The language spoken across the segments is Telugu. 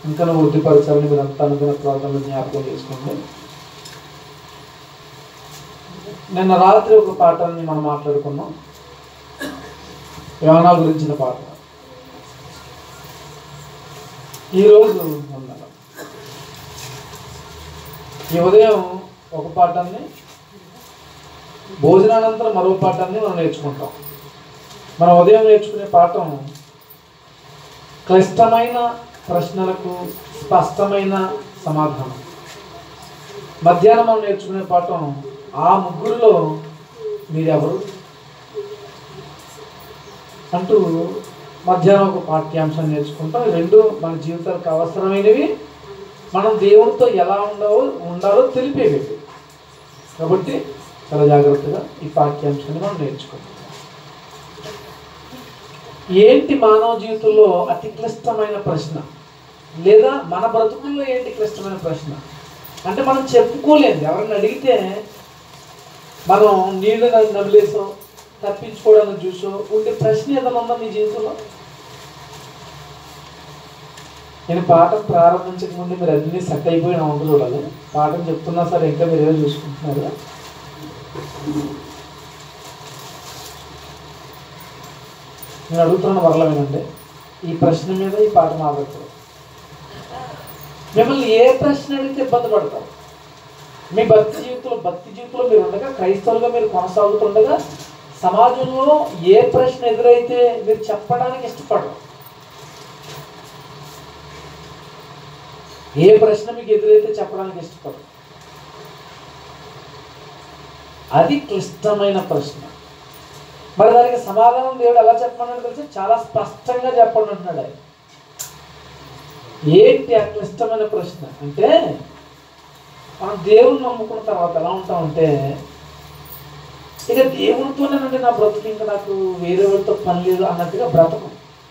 ఇంకా నువ్వు వృద్ధిపరచాలని మీరు అంతా అనుకున్న ప్రార్థనలు జ్ఞాపకం చేసుకోండి నిన్న రాత్రి ఒక పాఠాన్ని మనం మాట్లాడుకున్నాం యోనా గురించిన పాట ఈరోజు ఉండాలి ఈ ఉదయం ఒక పాఠాన్ని భోజనానంతరం మరో పాఠాన్ని మనం నేర్చుకుంటాం మనం ఉదయం నేర్చుకునే పాఠం క్లిష్టమైన ప్రశ్నలకు స్పష్టమైన సమాధానం మధ్యాహ్నం మనం నేర్చుకునే పాఠం ఆ ముగ్గురులో మీరెవరు అంటూ మధ్యాహ్నం ఒక పాఠ్యాంశం నేర్చుకుంటాం ఈ రెండు మన జీవితాలకు అవసరమైనవి మనం దేవునితో ఎలా ఉండాలో ఉండాలో తెలిపేవి కాబట్టి చాలా జాగ్రత్తగా ఈ పాఠ్యాంశాన్ని మనం నేర్చుకుంటాం ఏంటి మానవ జీవితంలో అతి క్లిష్టమైన ప్రశ్న లేదా మన బ్రతుకుల్లో ఏంటి క్లిష్టమైన ప్రశ్న అంటే మనం చెప్పుకోలేదు ఎవరిని అడిగితే మనం నీళ్ళు నవ్వులేసో తప్పించుకోవడానికి చూసో ఉండే ప్రశ్న ఏదైనా ఉందా మీ జీవితంలో నేను పాఠం ప్రారంభించక ముందు మీరు అన్ని సెట్ అయిపోయి నా వంట చూడాలి పాఠం చెప్తున్నా సరే ఇంకా మీరు ఏదో చూసుకుంటున్నారు నేను అడుగుతున్న వరల వినండి ఈ ప్రశ్న మీద ఈ పాఠం ఆధారపడదు మిమ్మల్ని ఏ ప్రశ్న అడిగితే ఇబ్బంది పడతారు మీ భక్తి జీవితంలో భక్తి జీవితంలో మీరు ఉండగా క్రైస్తవులుగా మీరు కొనసాగుతుండగా సమాజంలో ఏ ప్రశ్న ఎదురైతే మీరు చెప్పడానికి ఇష్టపడరు ఏ ప్రశ్న మీకు ఎదురైతే చెప్పడానికి ఇష్టపడరు అది క్లిష్టమైన ప్రశ్న మరి దానికి సమాధానం దేవుడు ఎలా చెప్పమన్నాడు తెలిసి చాలా స్పష్టంగా చెప్పండి అంటున్నాడు ఆయన ఏంటి ఆ క్లిష్టమైన ప్రశ్న అంటే మనం దేవుని నమ్ముకున్న తర్వాత ఎలా ఉంటామంటే ఇక దేవునితోనేనంటే నా బ్రతుకు ఇంకా నాకు వేరే వాళ్ళతో పని లేదు అన్నట్టుగా బ్రతకం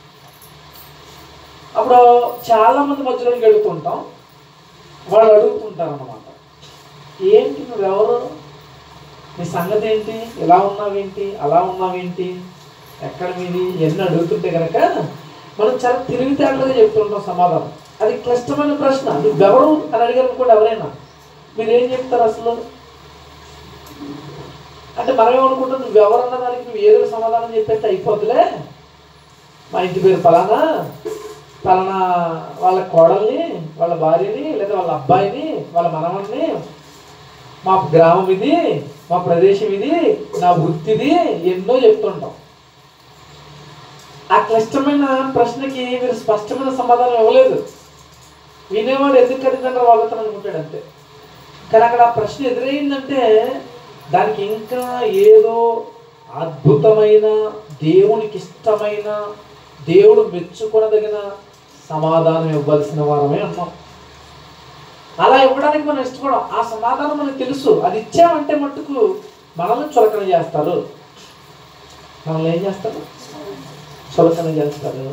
అప్పుడు చాలా మంది మధ్యలోకి వెళుతుంటాం వాళ్ళు అడుగుతుంటారు అన్నమాట ఏంటి నువ్వెవరు నీ సంగతి ఏంటి ఎలా ఉన్నావేంటి అలా ఉన్నావేంటి ఎక్కడ మీది ఎన్ని అడుగుతుంటే కనుక మనం చాలా తెలివితేటలుగా చెప్తుంటాం సమాధానం అది క్లిష్టమైన ప్రశ్న నువ్వెవరు అని అడిగారు అనుకోండి ఎవరైనా మీరు ఏం చెప్తారు అసలు అంటే మనం ఏమనుకుంటాం నువ్వెవరు అన్న దానికి నువ్వు ఏదో సమాధానం చెప్పేస్తే అయిపోద్దులే మా ఇంటి పేరు పలానా పలానా వాళ్ళ కోడల్ని వాళ్ళ భార్యని లేదా వాళ్ళ అబ్బాయిని వాళ్ళ మనవన్ని మా గ్రామం ఇది మా ప్రదేశం ఇది నా వృత్తిది ఎన్నో చెప్తుంటాం ఆ క్లిష్టమైన ప్రశ్నకి మీరు స్పష్టమైన సమాధానం ఇవ్వలేదు వినేవాడు ఎందుకు అడిగిందంటే వాళ్ళతో అనుకుంటాడు అంతే కానీ అక్కడ ఆ ప్రశ్న ఎదురైందంటే దానికి ఇంకా ఏదో అద్భుతమైన దేవునికి ఇష్టమైన దేవుడు మెచ్చుకొనదగిన సమాధానం ఇవ్వాల్సిన వారమే ఉన్నాం అలా ఇవ్వడానికి మనం ఇష్టపడం ఆ సమాధానం మనకు తెలుసు అది ఇచ్చామంటే మట్టుకు మనల్ని చులకన చేస్తారు మనల్ని ఏం చేస్తారు చులకన చేస్తారు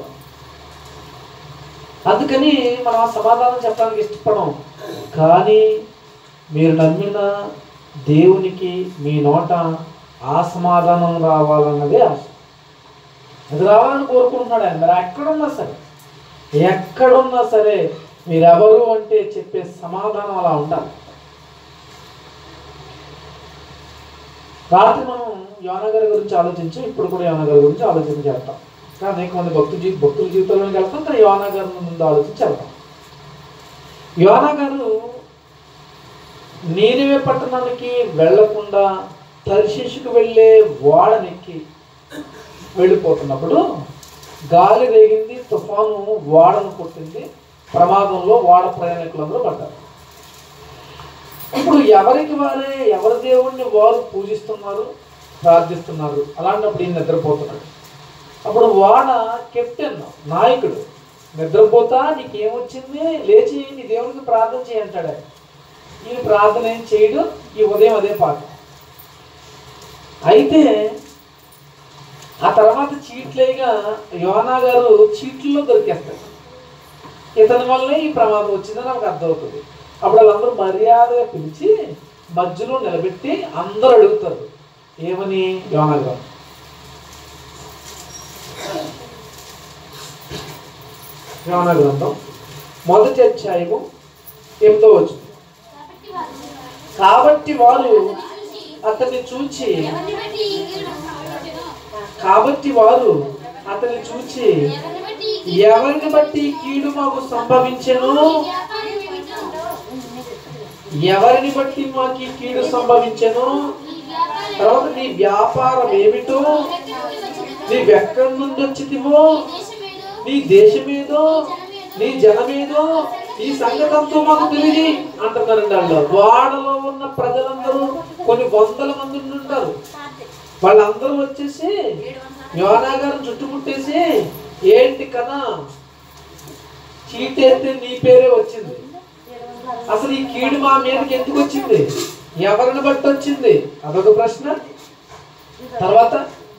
అందుకని మనం ఆ సమాధానం చెప్పడానికి ఇష్టపడం కానీ మీరు నమ్మిన దేవునికి మీ నోట ఆ సమాధానం రావాలన్నదే ఆశ అది రావాలని కోరుకుంటున్నాడు ఆయన మీరు ఎక్కడున్నా సరే ఎక్కడున్నా సరే మీరెవరు అంటే చెప్పే సమాధానం అలా ఉండాలి రాత్రి మనం యోనగారి గురించి ఆలోచించి ఇప్పుడు కూడా యోనగారి గురించి ఆలోచన చేస్తాం కానీ అనేక మంది భక్తు జీ భక్తుల జీవితంలోకి వెళ్తాం కానీ యోనగారి ముందు ఆలోచించి వెళ్తాం యోనా గారు నీనివే పట్టణానికి వెళ్లకుండా తర్శిషుకు వెళ్ళే ఓడనెక్కి వెళ్ళిపోతున్నప్పుడు గాలి రేగింది తుఫాను ఓడను కొట్టింది ప్రమాదంలో ఓడ ప్రయాణికులందరూ పడ్డారు ఇప్పుడు ఎవరికి వారే ఎవరి దేవుణ్ణి వారు పూజిస్తున్నారు ప్రార్థిస్తున్నారు అలాంటప్పుడు ఈయన నిద్రపోతున్నాడు అప్పుడు వాడ కెప్టెన్ నాయకుడు నిద్రపోతా నీకేమొచ్చింది లేచి నీ దేవునికి ప్రార్థన చేయి అంటాడు ఆయన ఈ ప్రార్థన ఏం చేయడు ఈ ఉదయం అదే పాట అయితే ఆ తర్వాత చీట్లేగా యోనా గారు చీట్లలో దొరికేస్తాడు ఇతని వల్లే ఈ ప్రమాదం వచ్చిందని నాకు అర్థమవుతుంది అప్పుడు వాళ్ళందరూ మర్యాదగా పిలిచి మధ్యలో నిలబెట్టి అందరూ అడుగుతారు ఏమని యోనా గారు యోనా గ్రంథం మొదటి అధ్యాయము ఎనిమిదో వచ్చింది కాబట్టి వారు కాబట్టి వారు అతన్ని అతన్ని చూచి చూసి ఎవరిని బట్టి ఈ కీడు సంభవించెనో, కాబట్టి వారు అతన్ని చూచి ఎవరిని బట్టి ఈ కీడు ఎవరిని బట్టి ఈ కీడు మాకు సంభవించెను ఈ వ్యాపారం ఏమిటో, ఎవరిని బట్టి మాకు ఈ కీడు సంభవించెను ఈ వ్యాపారం తర్వాత నీ వ్యాపారం ఏమిటో ఎక్కడి నుండి వచ్చినదో, నీవెక్కడి నుండి వచ్చితివో ఈ దేశమేదో, నీ దేశమేదో నీ జనమేదో ఈ సంగతంతో మాకు తెలియదు అంటున్నారండి వాళ్ళు వాడలో ఉన్న ప్రజలందరూ కొన్ని వందల మంది ఉంటారు వాళ్ళందరూ వచ్చేసి యోనా గారిని చుట్టుముట్టేసి ఏంటి కదా చీటేస్తే నీ పేరే వచ్చింది అసలు ఈ కీడు మా మీదకి ఎందుకు వచ్చింది ఎవరిని బట్టి వచ్చింది అదొక ప్రశ్న తర్వాత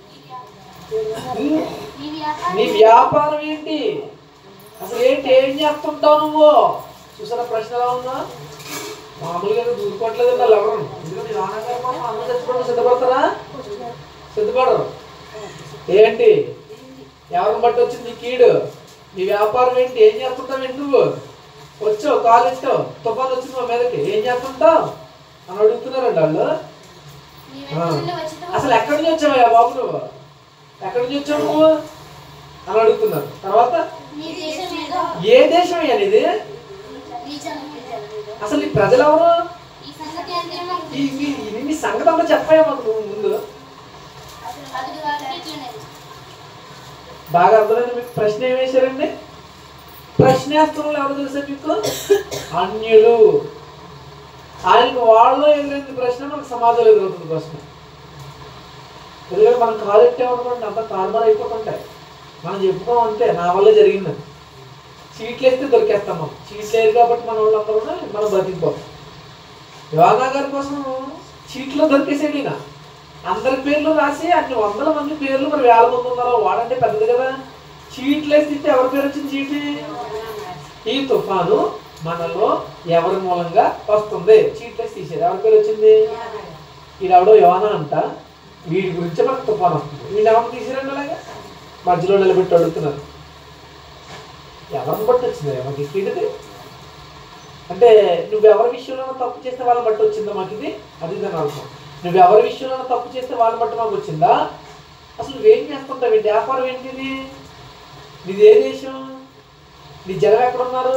ఈ వ్యాపారం నీ వ్యాపారం ఏంటి అసలు ఏంటి ఏం చేస్తుంటావు నువ్వు చూసారా ప్రశ్న ఎలా ఉందా మామూలుగా దూరుకోవట్లేదు వాళ్ళు ఎవరు ఎందుకంటే యోనా గారి కోసం అందరూ చచ్చిపోవడం సిద్ధపడతారా సిద్ధపడరు ఏంటి ఎవరిని బట్టి వచ్చింది నీ కీడు నీ వ్యాపారం ఏంటి ఏం చేస్తుంటావు ఏంటి నువ్వు వచ్చావు కాలు ఎత్తావు తుఫాన్ వచ్చింది మా మీదకి ఏం చేస్తుంటావు అని అడుగుతున్నారండి వాళ్ళు నీ ఆ. వెనుక నుండి వచ్చినదో, అసలు ఎక్కడి నుంచి వచ్చావయ్యా బాబు నువ్వు ఎక్కడి నుంచి వచ్చావు నువ్వు అని అడుగుతున్నారు తర్వాత నీ దేశమేదో, ఏ దేశం అయ్యా ఇది నీ జనమేదో. అసలు ఈ ప్రజలు ఎవరు ఈ సంగతి అంతే మాకు ఈ ఈ- ఈ- నీ సంగతి అంతా చెప్పాయా మాకు నువ్వు ముందు అది వారికి ఇట్లనే. బాగా అర్థమైంది మీకు ప్రశ్న ఏం వేశారండి ప్రశ్నేస్తున్నారు ఎవరు తెలుసా మీకు అన్యులు ఆయనకు వాళ్ళలో ఎదురైంది ప్రశ్న మనకు సమాజంలో ఎదురవుతుంది ప్రశ్న ఎందుకంటే మనం కాలు ఎట్టామనుకోండి అంత తారుమారు అయిపోతుంటాయి మనం చెప్పుకోం అంతే నా వల్ల జరిగిందని చీట్లు వేస్తే దొరికేస్తాం మనం చీట్లు లేదు కాబట్టి మన వాళ్ళందరూ మనం బతికిపోతాం యోగా గారి కోసం చీట్లో దొరికేసాడు ఈయన అందరి పేర్లు రాసి అన్ని వందల మంది పేర్లు మరి వేల మంది ఉన్నారో వాడంటే పెద్దది కదా చీట్లు వేసి తింటే ఎవరి పేరు వచ్చింది చీటి ఈ తుఫాను మనలో ఎవరి మూలంగా వస్తుంది చీట్లు వేసి తీసేది ఎవరి పేరు వచ్చింది ఈడెవడో యోనా అంట వీడి గురించి మనకు తుఫాను వస్తుంది వీడు ఎవరు తీసిరండి అలాగా మధ్యలో నిలబెట్టి అడుగుతున్నారు ఎవరిని బట్టి వచ్చింది మాకు ఇది అంటే నువ్వు ఎవరి విషయంలో తప్పు చేస్తే వాళ్ళని బట్టి వచ్చిందా మాకు ఇది అది దాని అర్థం నువ్వు ఎవరి విషయంలో తప్పు చేస్తే వాళ్ళని బట్టి మాకు వచ్చిందా అసలు నువ్వేం చేస్తుంటావు నీ వ్యాపారం ఏంటిది నీది ఏ దేశం నీ జనం ఎక్కడున్నారు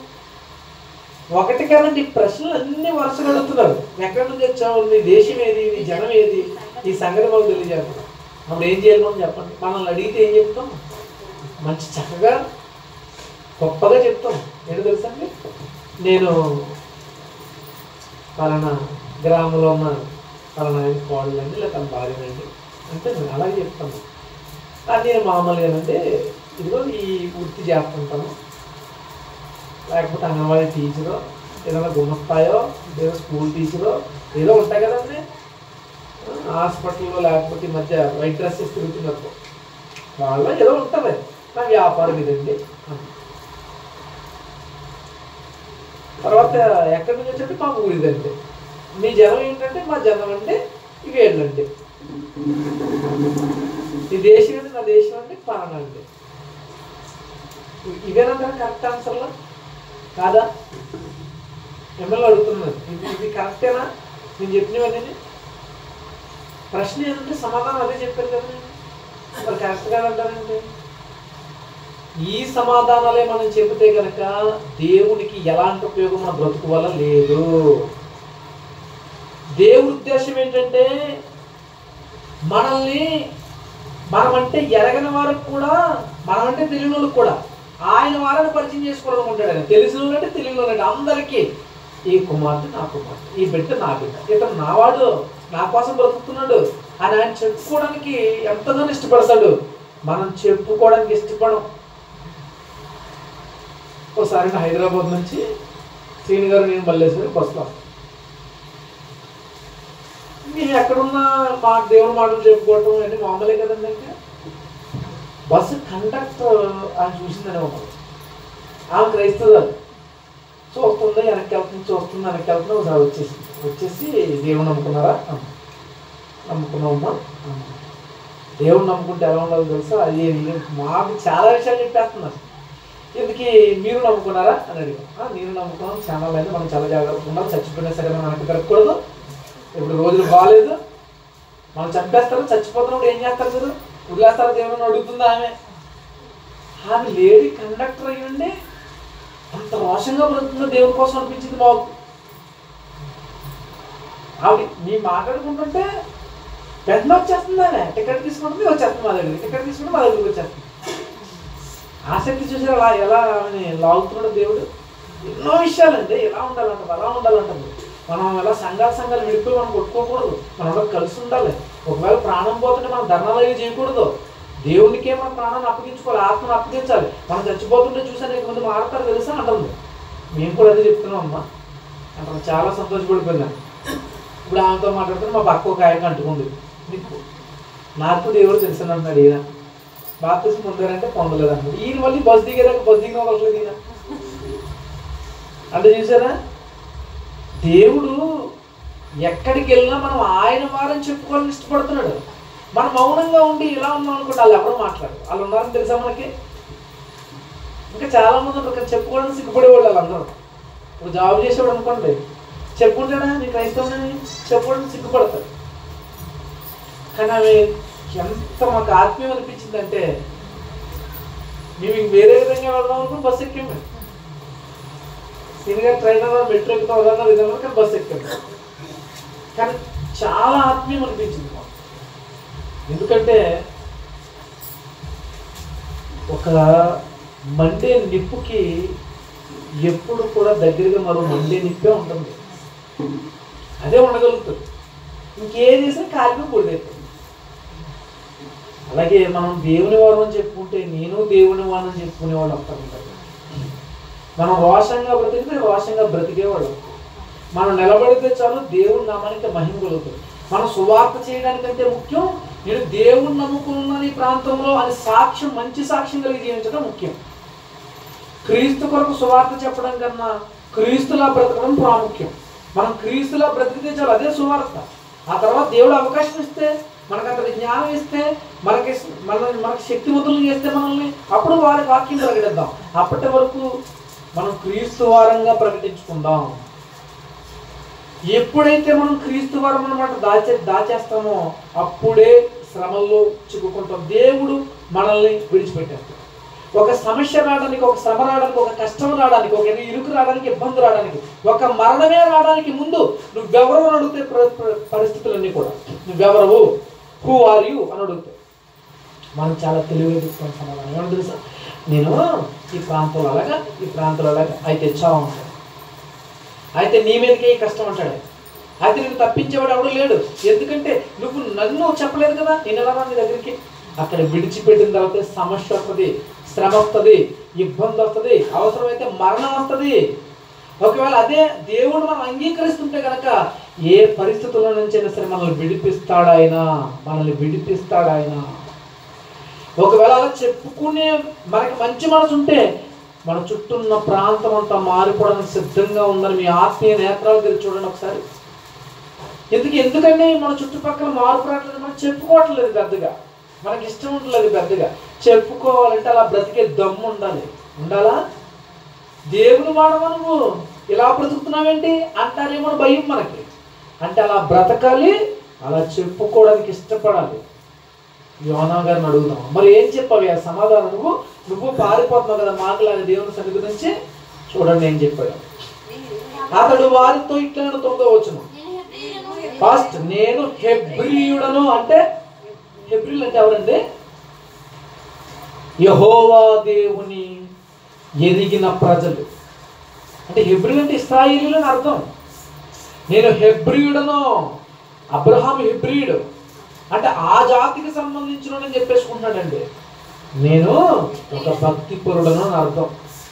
ఒకటి కాదండి ఈ ప్రశ్నలు అన్ని వరుసగా అడుగుతున్నారు ఎక్కడి నుంచి వచ్చావు నీ దేశం ఏది నీ జనం ఏది ఈ సంగతి మాకు తెలియజేస్తున్నాం అప్పుడు ఏం చేయాలి మనం చెప్పండి మనల్ని అడిగితే ఏం చెప్తాం మంచి చక్కగా గొప్పగా చెప్తాం ఏంటో తెలుసా అండి నేను పలానా గ్రామంలో ఉన్న పలానా ఆయన కోడలండి లేదా తన భార్యనండి అంటే నేను అలాగే చెప్తాను అది నేను మామూలుగా అంటే ఇదిగో ఈ వృత్తి చేస్తుంటాను లేకపోతే అంగన్వాడీ టీచరో ఏదైనా గుమస్తాయో ఏదో స్కూల్ టీచరో ఏదో ఉంటాయి కదండి హాస్పిటల్లో లేకపోతే ఈ మధ్య వైట్ డ్రెస్సెస్ తిరుగుతున్నారు వాళ్ళ ఏదో ఉంటుంది నా వ్యాపారం ఇదండి అని. తర్వాత ఎక్కడి నుంచి వచ్చంటే మా ఊరిదండి మీ జనం ఏంటంటే మా జనం అంటే ఇవి ఏంటంటే ఈ దేశం అంటే నా దేశం అంటే పలానా అండి ఇవేనంటే కరెక్ట్ ఆన్సర్లో కాదా మిమ్మల్ని అడుగుతున్నాను ఇది ఇది కరెక్టేనా నేను చెప్పినవన్నీ ప్రశ్న ఏంటంటే సమాధానం అదే చెప్పాను కదా నేను. మరి కరెక్ట్ కాదంటారంటే ఈ సమాధానాలే మనం చెబితే గనక దేవునికి ఎలాంటి ఉపయోగం మన బ్రతుకు వల్ల లేదు దేవుడి ఉద్దేశం ఏంటంటే మనల్ని మనమంటే ఎరగని వారికి కూడా మనమంటే తెలియని వాళ్ళకి కూడా ఆయన వారిని పరిచయం చేసుకోవడం ఉంటాడు ఆయన తెలిసిన వాళ్ళు అంటే తెలియని వాళ్ళు అంటే అందరికీ ఈ కుమార్తె నా కుమార్తె ఈ బిడ్డ నా బిడ్డ ఇతను నావాడు నా కోసం బ్రతుకుతున్నాడు అని ఆయన చెప్పుకోవడానికి ఎంతగానో ఇష్టపడతాడు మనం చెప్పుకోవడానికి ఇష్టపడం ఒకసారి నా హైదరాబాద్ నుంచి శ్రీని గారు నేను మల్లేశ్వరి బస్సులో మేము ఎక్కడున్నా మా దేవుని మాటలు చెప్పుకోవటం అన్ని మామూలే కదండి ఇంకా బస్సు కండక్టర్ ఆయన చూసిందని ఒక ఆమె క్రైస్తవురాలు చూస్తుంది వెనక్కి వెళ్తుంది చూస్తుంది వెనక్కి వెళ్తుంది ఒకసారి వచ్చేసి వచ్చేసి దేవుని నమ్ముకున్నారా అమ్మ. నమ్ముకున్నామమ్మా అమ్మ. దేవుని నమ్ముకుంటే ఎలా ఉండాలో తెలుసా అది ఇది మాకు చాలా విషయాలు చెప్పేస్తున్నారు ఎందుకు మీరు నమ్ముకున్నారా అని అడిగాం "ఆ, నేను నమ్ముకున్నాం చాలా లేదు మనం చాలా జాగ్రత్తగా ఉండాలి చచ్చిపోయినా సరే మనం వెనక్కి తిరగకూడదు ఇప్పుడు రోజులు బాగాలేదు మనం చంపేస్తారు చచ్చిపోతున్నప్పుడు ఏం చేస్తారు మీరు వదిలేస్తారా దేవుని అడుగుతుందా ఆమె ఆమె లేడీ కండక్టర్ అయ్యండి అంత రోషంగా బ్రతుకుతుందో దేవుని కోసం అనిపించింది మాకు ఆవిడ మీ మాట్లాడుకుంటుంటే వెంటనే వచ్చేస్తుంది ఆమె టికెట్ తీసుకుంటుంది వచ్చేస్తుంది మా దగ్గర టికెట్ తీసుకుంటే మా దగ్గరికి వచ్చేస్తుంది ఆసక్తి చూసారు అలా ఎలా ఆమెని లాగుతున్నాడు దేవుడు ఎన్నో విషయాలండి ఎలా ఉండాలంటది అలా ఉండాలంటది మనం ఎలా సంఘాల సంఘాలు విడిపోయి మనం కొట్టుకోకూడదు మనం అందరం కలిసి ఉండాలి ఒకవేళ ప్రాణం పోతుంటే మనం ధర్నాలు అవి చేయకూడదు దేవునికే మన ప్రాణాన్ని అప్పగించుకోవాలి ఆత్మను అప్పగించాలి మనం చచ్చిపోతుంటే చూసి అనేక మంది మారుతారు తెలుసా అంటుంది మేము కూడా అదే చెప్తున్నాం అమ్మా అంటే చాలా సంతోషపడిపోయింది ఇప్పుడు ఆమెతో మాట్లాడుతున్న మా పక్క ఒక ఆయన అంటుకుంది నీకు నాకు దేవుడు తెలిసిన అంటున్నాడు ఈయన బాప్తిసం పొందారంటే పొందలేదు అన్నాడు ఈయన మళ్ళీ బస్ దిగేదాకా బస్ దిగిన వదలలేదు ఈయన అంటే చూసారా దేవుడు ఎక్కడికి వెళ్ళినా మనం ఆయన వారని చెప్పుకోవాలని ఇష్టపడుతున్నాడు మనం మౌనంగా ఉండి ఇలా ఉన్నాం అనుకుంటే వాళ్ళు ఎవరు మాట్లాడు వాళ్ళు ఉన్నారని తెలుసా మనకి ఇంకా చాలా మంది ఉంటారు కానీ చెప్పుకోవడానికి సిగ్గుపడేవాళ్ళు వాళ్ళందరూ ఇప్పుడు జాబ్ చేసేవాడు అనుకోండి చెప్పుకుంటాడా నీ క్రైస్తవుని చెప్పుకోవడానికి సిగ్గుపడతాడు కానీ ఆమె ఎంత మాకు ఆత్మీయం అనిపించిందంటే మేము ఇంక వేరే విధంగా వెళ్దాం అనుకుని బస్సు ఎక్కాము సీనియర్ ట్రైనర్ మెట్రో ఎక్కుతాం అదన్నా విధంగా కానీ బస్సు ఎక్కాము కానీ చాలా ఆత్మీయం అనిపించింది మాకు. ఎందుకంటే ఒక మండే నిప్పుకి ఎప్పుడు కూడా దగ్గరగా మరో మండే నిప్పే ఉంటుంది అదే ఉండగలుగుతుంది ఇంకేం చేసినా కాలిపోయి పొడిదైతుంది అలాగే మనం దేవుని వారు అని చెప్పుకుంటే నేను దేవుని వారు అని చెప్పుకునేవాళ్ళు వస్తారు మనం రోషంగా బ్రతికితే రోషంగా బ్రతికేవాడు మనం నిలబడితే చాలు దేవుని నామానికి మహిమ కలుగుతుంది మనం సువార్త చేయడానికంటే ముఖ్యం నేను దేవుని నమ్ముకున్నాను ఈ ప్రాంతంలో అని సాక్ష్యం మంచి సాక్ష్యం కలిగి జీవించడం ముఖ్యం క్రీస్తు కొరకు సువార్త చెప్పడం కన్నా క్రీస్తులా బ్రతకడం ప్రాముఖ్యం మనం క్రీస్తులా బ్రతికితే చాలు అదే సువార్త ఆ తర్వాత దేవుడు అవకాశం ఇస్తే మనకు అంత జ్ఞానం ఇస్తే మనకి మనల్ని మనకి శక్తివంతులు చేస్తే మనల్ని అప్పుడు వారి వాక్యం ప్రకటిద్దాం అప్పటి వరకు మనం క్రీస్తు వారంగా ప్రకటించుకుందాం ఎప్పుడైతే మనం క్రీస్తు వారం అనమాట దాచే దాచేస్తామో అప్పుడే శ్రమల్లో చిక్కుకుంటాం దేవుడు మనల్ని విడిచిపెట్టేస్తాడు ఒక సమస్య రావడానికి ఒక శ్రమ రావడానికి ఒక కష్టం రావడానికి ఒక ఇరుకు రావడానికి ఇబ్బంది రావడానికి ఒక మరణమే రావడానికి ముందు నువ్వెవరు అని అడిగితే ప్ర- ప్ర- పరిస్థితులన్నీ కూడా నువ్వెవరవు హూ ఆర్ యూ అని అడుగుతాయి మనం చాలా తెలివిగా చెప్తాం సమాధానం ఏమని తెలుసా నేను ఈ ప్రాంతంలో అలాగా ఈ ప్రాంతంలో అలాగా అయితే చావు అంటాడు అయితే నీ మీదకే ఈ కష్టం అంటాడు అయితే నేను తప్పించేవాడు ఎవడు లేడు ఎందుకంటే నువ్వు నన్ను చెప్పలేదు కదా నేను ఎలా రా నీ దగ్గరికి అక్కడ విడిచిపెట్టిన తర్వాత సమస్య వస్తుంది శ్రమ వస్తుంది ఇబ్బంది వస్తుంది అవసరమైతే మరణం వస్తుంది ఒకవేళ అదే దేవుడు మనం అంగీకరిస్తుంటే కనుక ఏ పరిస్థితుల్లో నుంచైనా సరే మనల్ని విడిపిస్తాడు ఆయన మనల్ని విడిపిస్తాడు ఆయన ఒకవేళ అలా చెప్పుకునే మనకి మంచి మనసు ఉంటే మన చుట్టూ ఉన్న ప్రాంతం అంతా మారిపోవడానికి సిద్ధంగా ఉందని మీ ఆత్మీయ నేత్రాలు తెరిచి చూడండి ఒకసారి ఎందుకు ఎందుకంటే మన చుట్టుపక్కల మార్పు రావట్లేదు మనం చెప్పుకోవట్లేదు పెద్దగా మనకి ఇష్టం ఉండలేదు పెద్దగా చెప్పుకోవాలంటే అలా బ్రతికే దమ్ము ఉండాలి ఉండాలా దేవుని వాడవా నువ్వు ఇలా బ్రతుకుతున్నావేంటి అంటారేమో అని భయం మనకి అంటే అలా బ్రతకాలి అలా చెప్పుకోవడానికి ఇష్టపడాలి యోనా గారిని అడుగుదాం మరి ఏం చెప్పావు ఆ సమాధానం నువ్వు నువ్వు పారిపోతున్నావు కదా మాకులాగా దేవుని సన్నిధి నుంచి చూడండి ఏం చెప్పాడు అతడు వారితో ఇట్లా తొమ్మిదో వచ్చును నేను హెబ్రీయులను ఫస్ట్ నేను హెబ్రియుడను అంటే హెబ్రిల్ అంటే ఎవరండి యహోవా దేవుని ఎదిగిన ప్రజలు అంటే హెబ్రిల్ అంటే ఇస్రాయిలీలు అని అర్థం నేను హెబ్రియుడను అబ్రహాం హెబ్రియుడు అంటే ఆ జాతికి సంబంధించిన చెప్పేసుకుంటున్నాడండి నేను ఒక భక్తి పరుడను అని అర్థం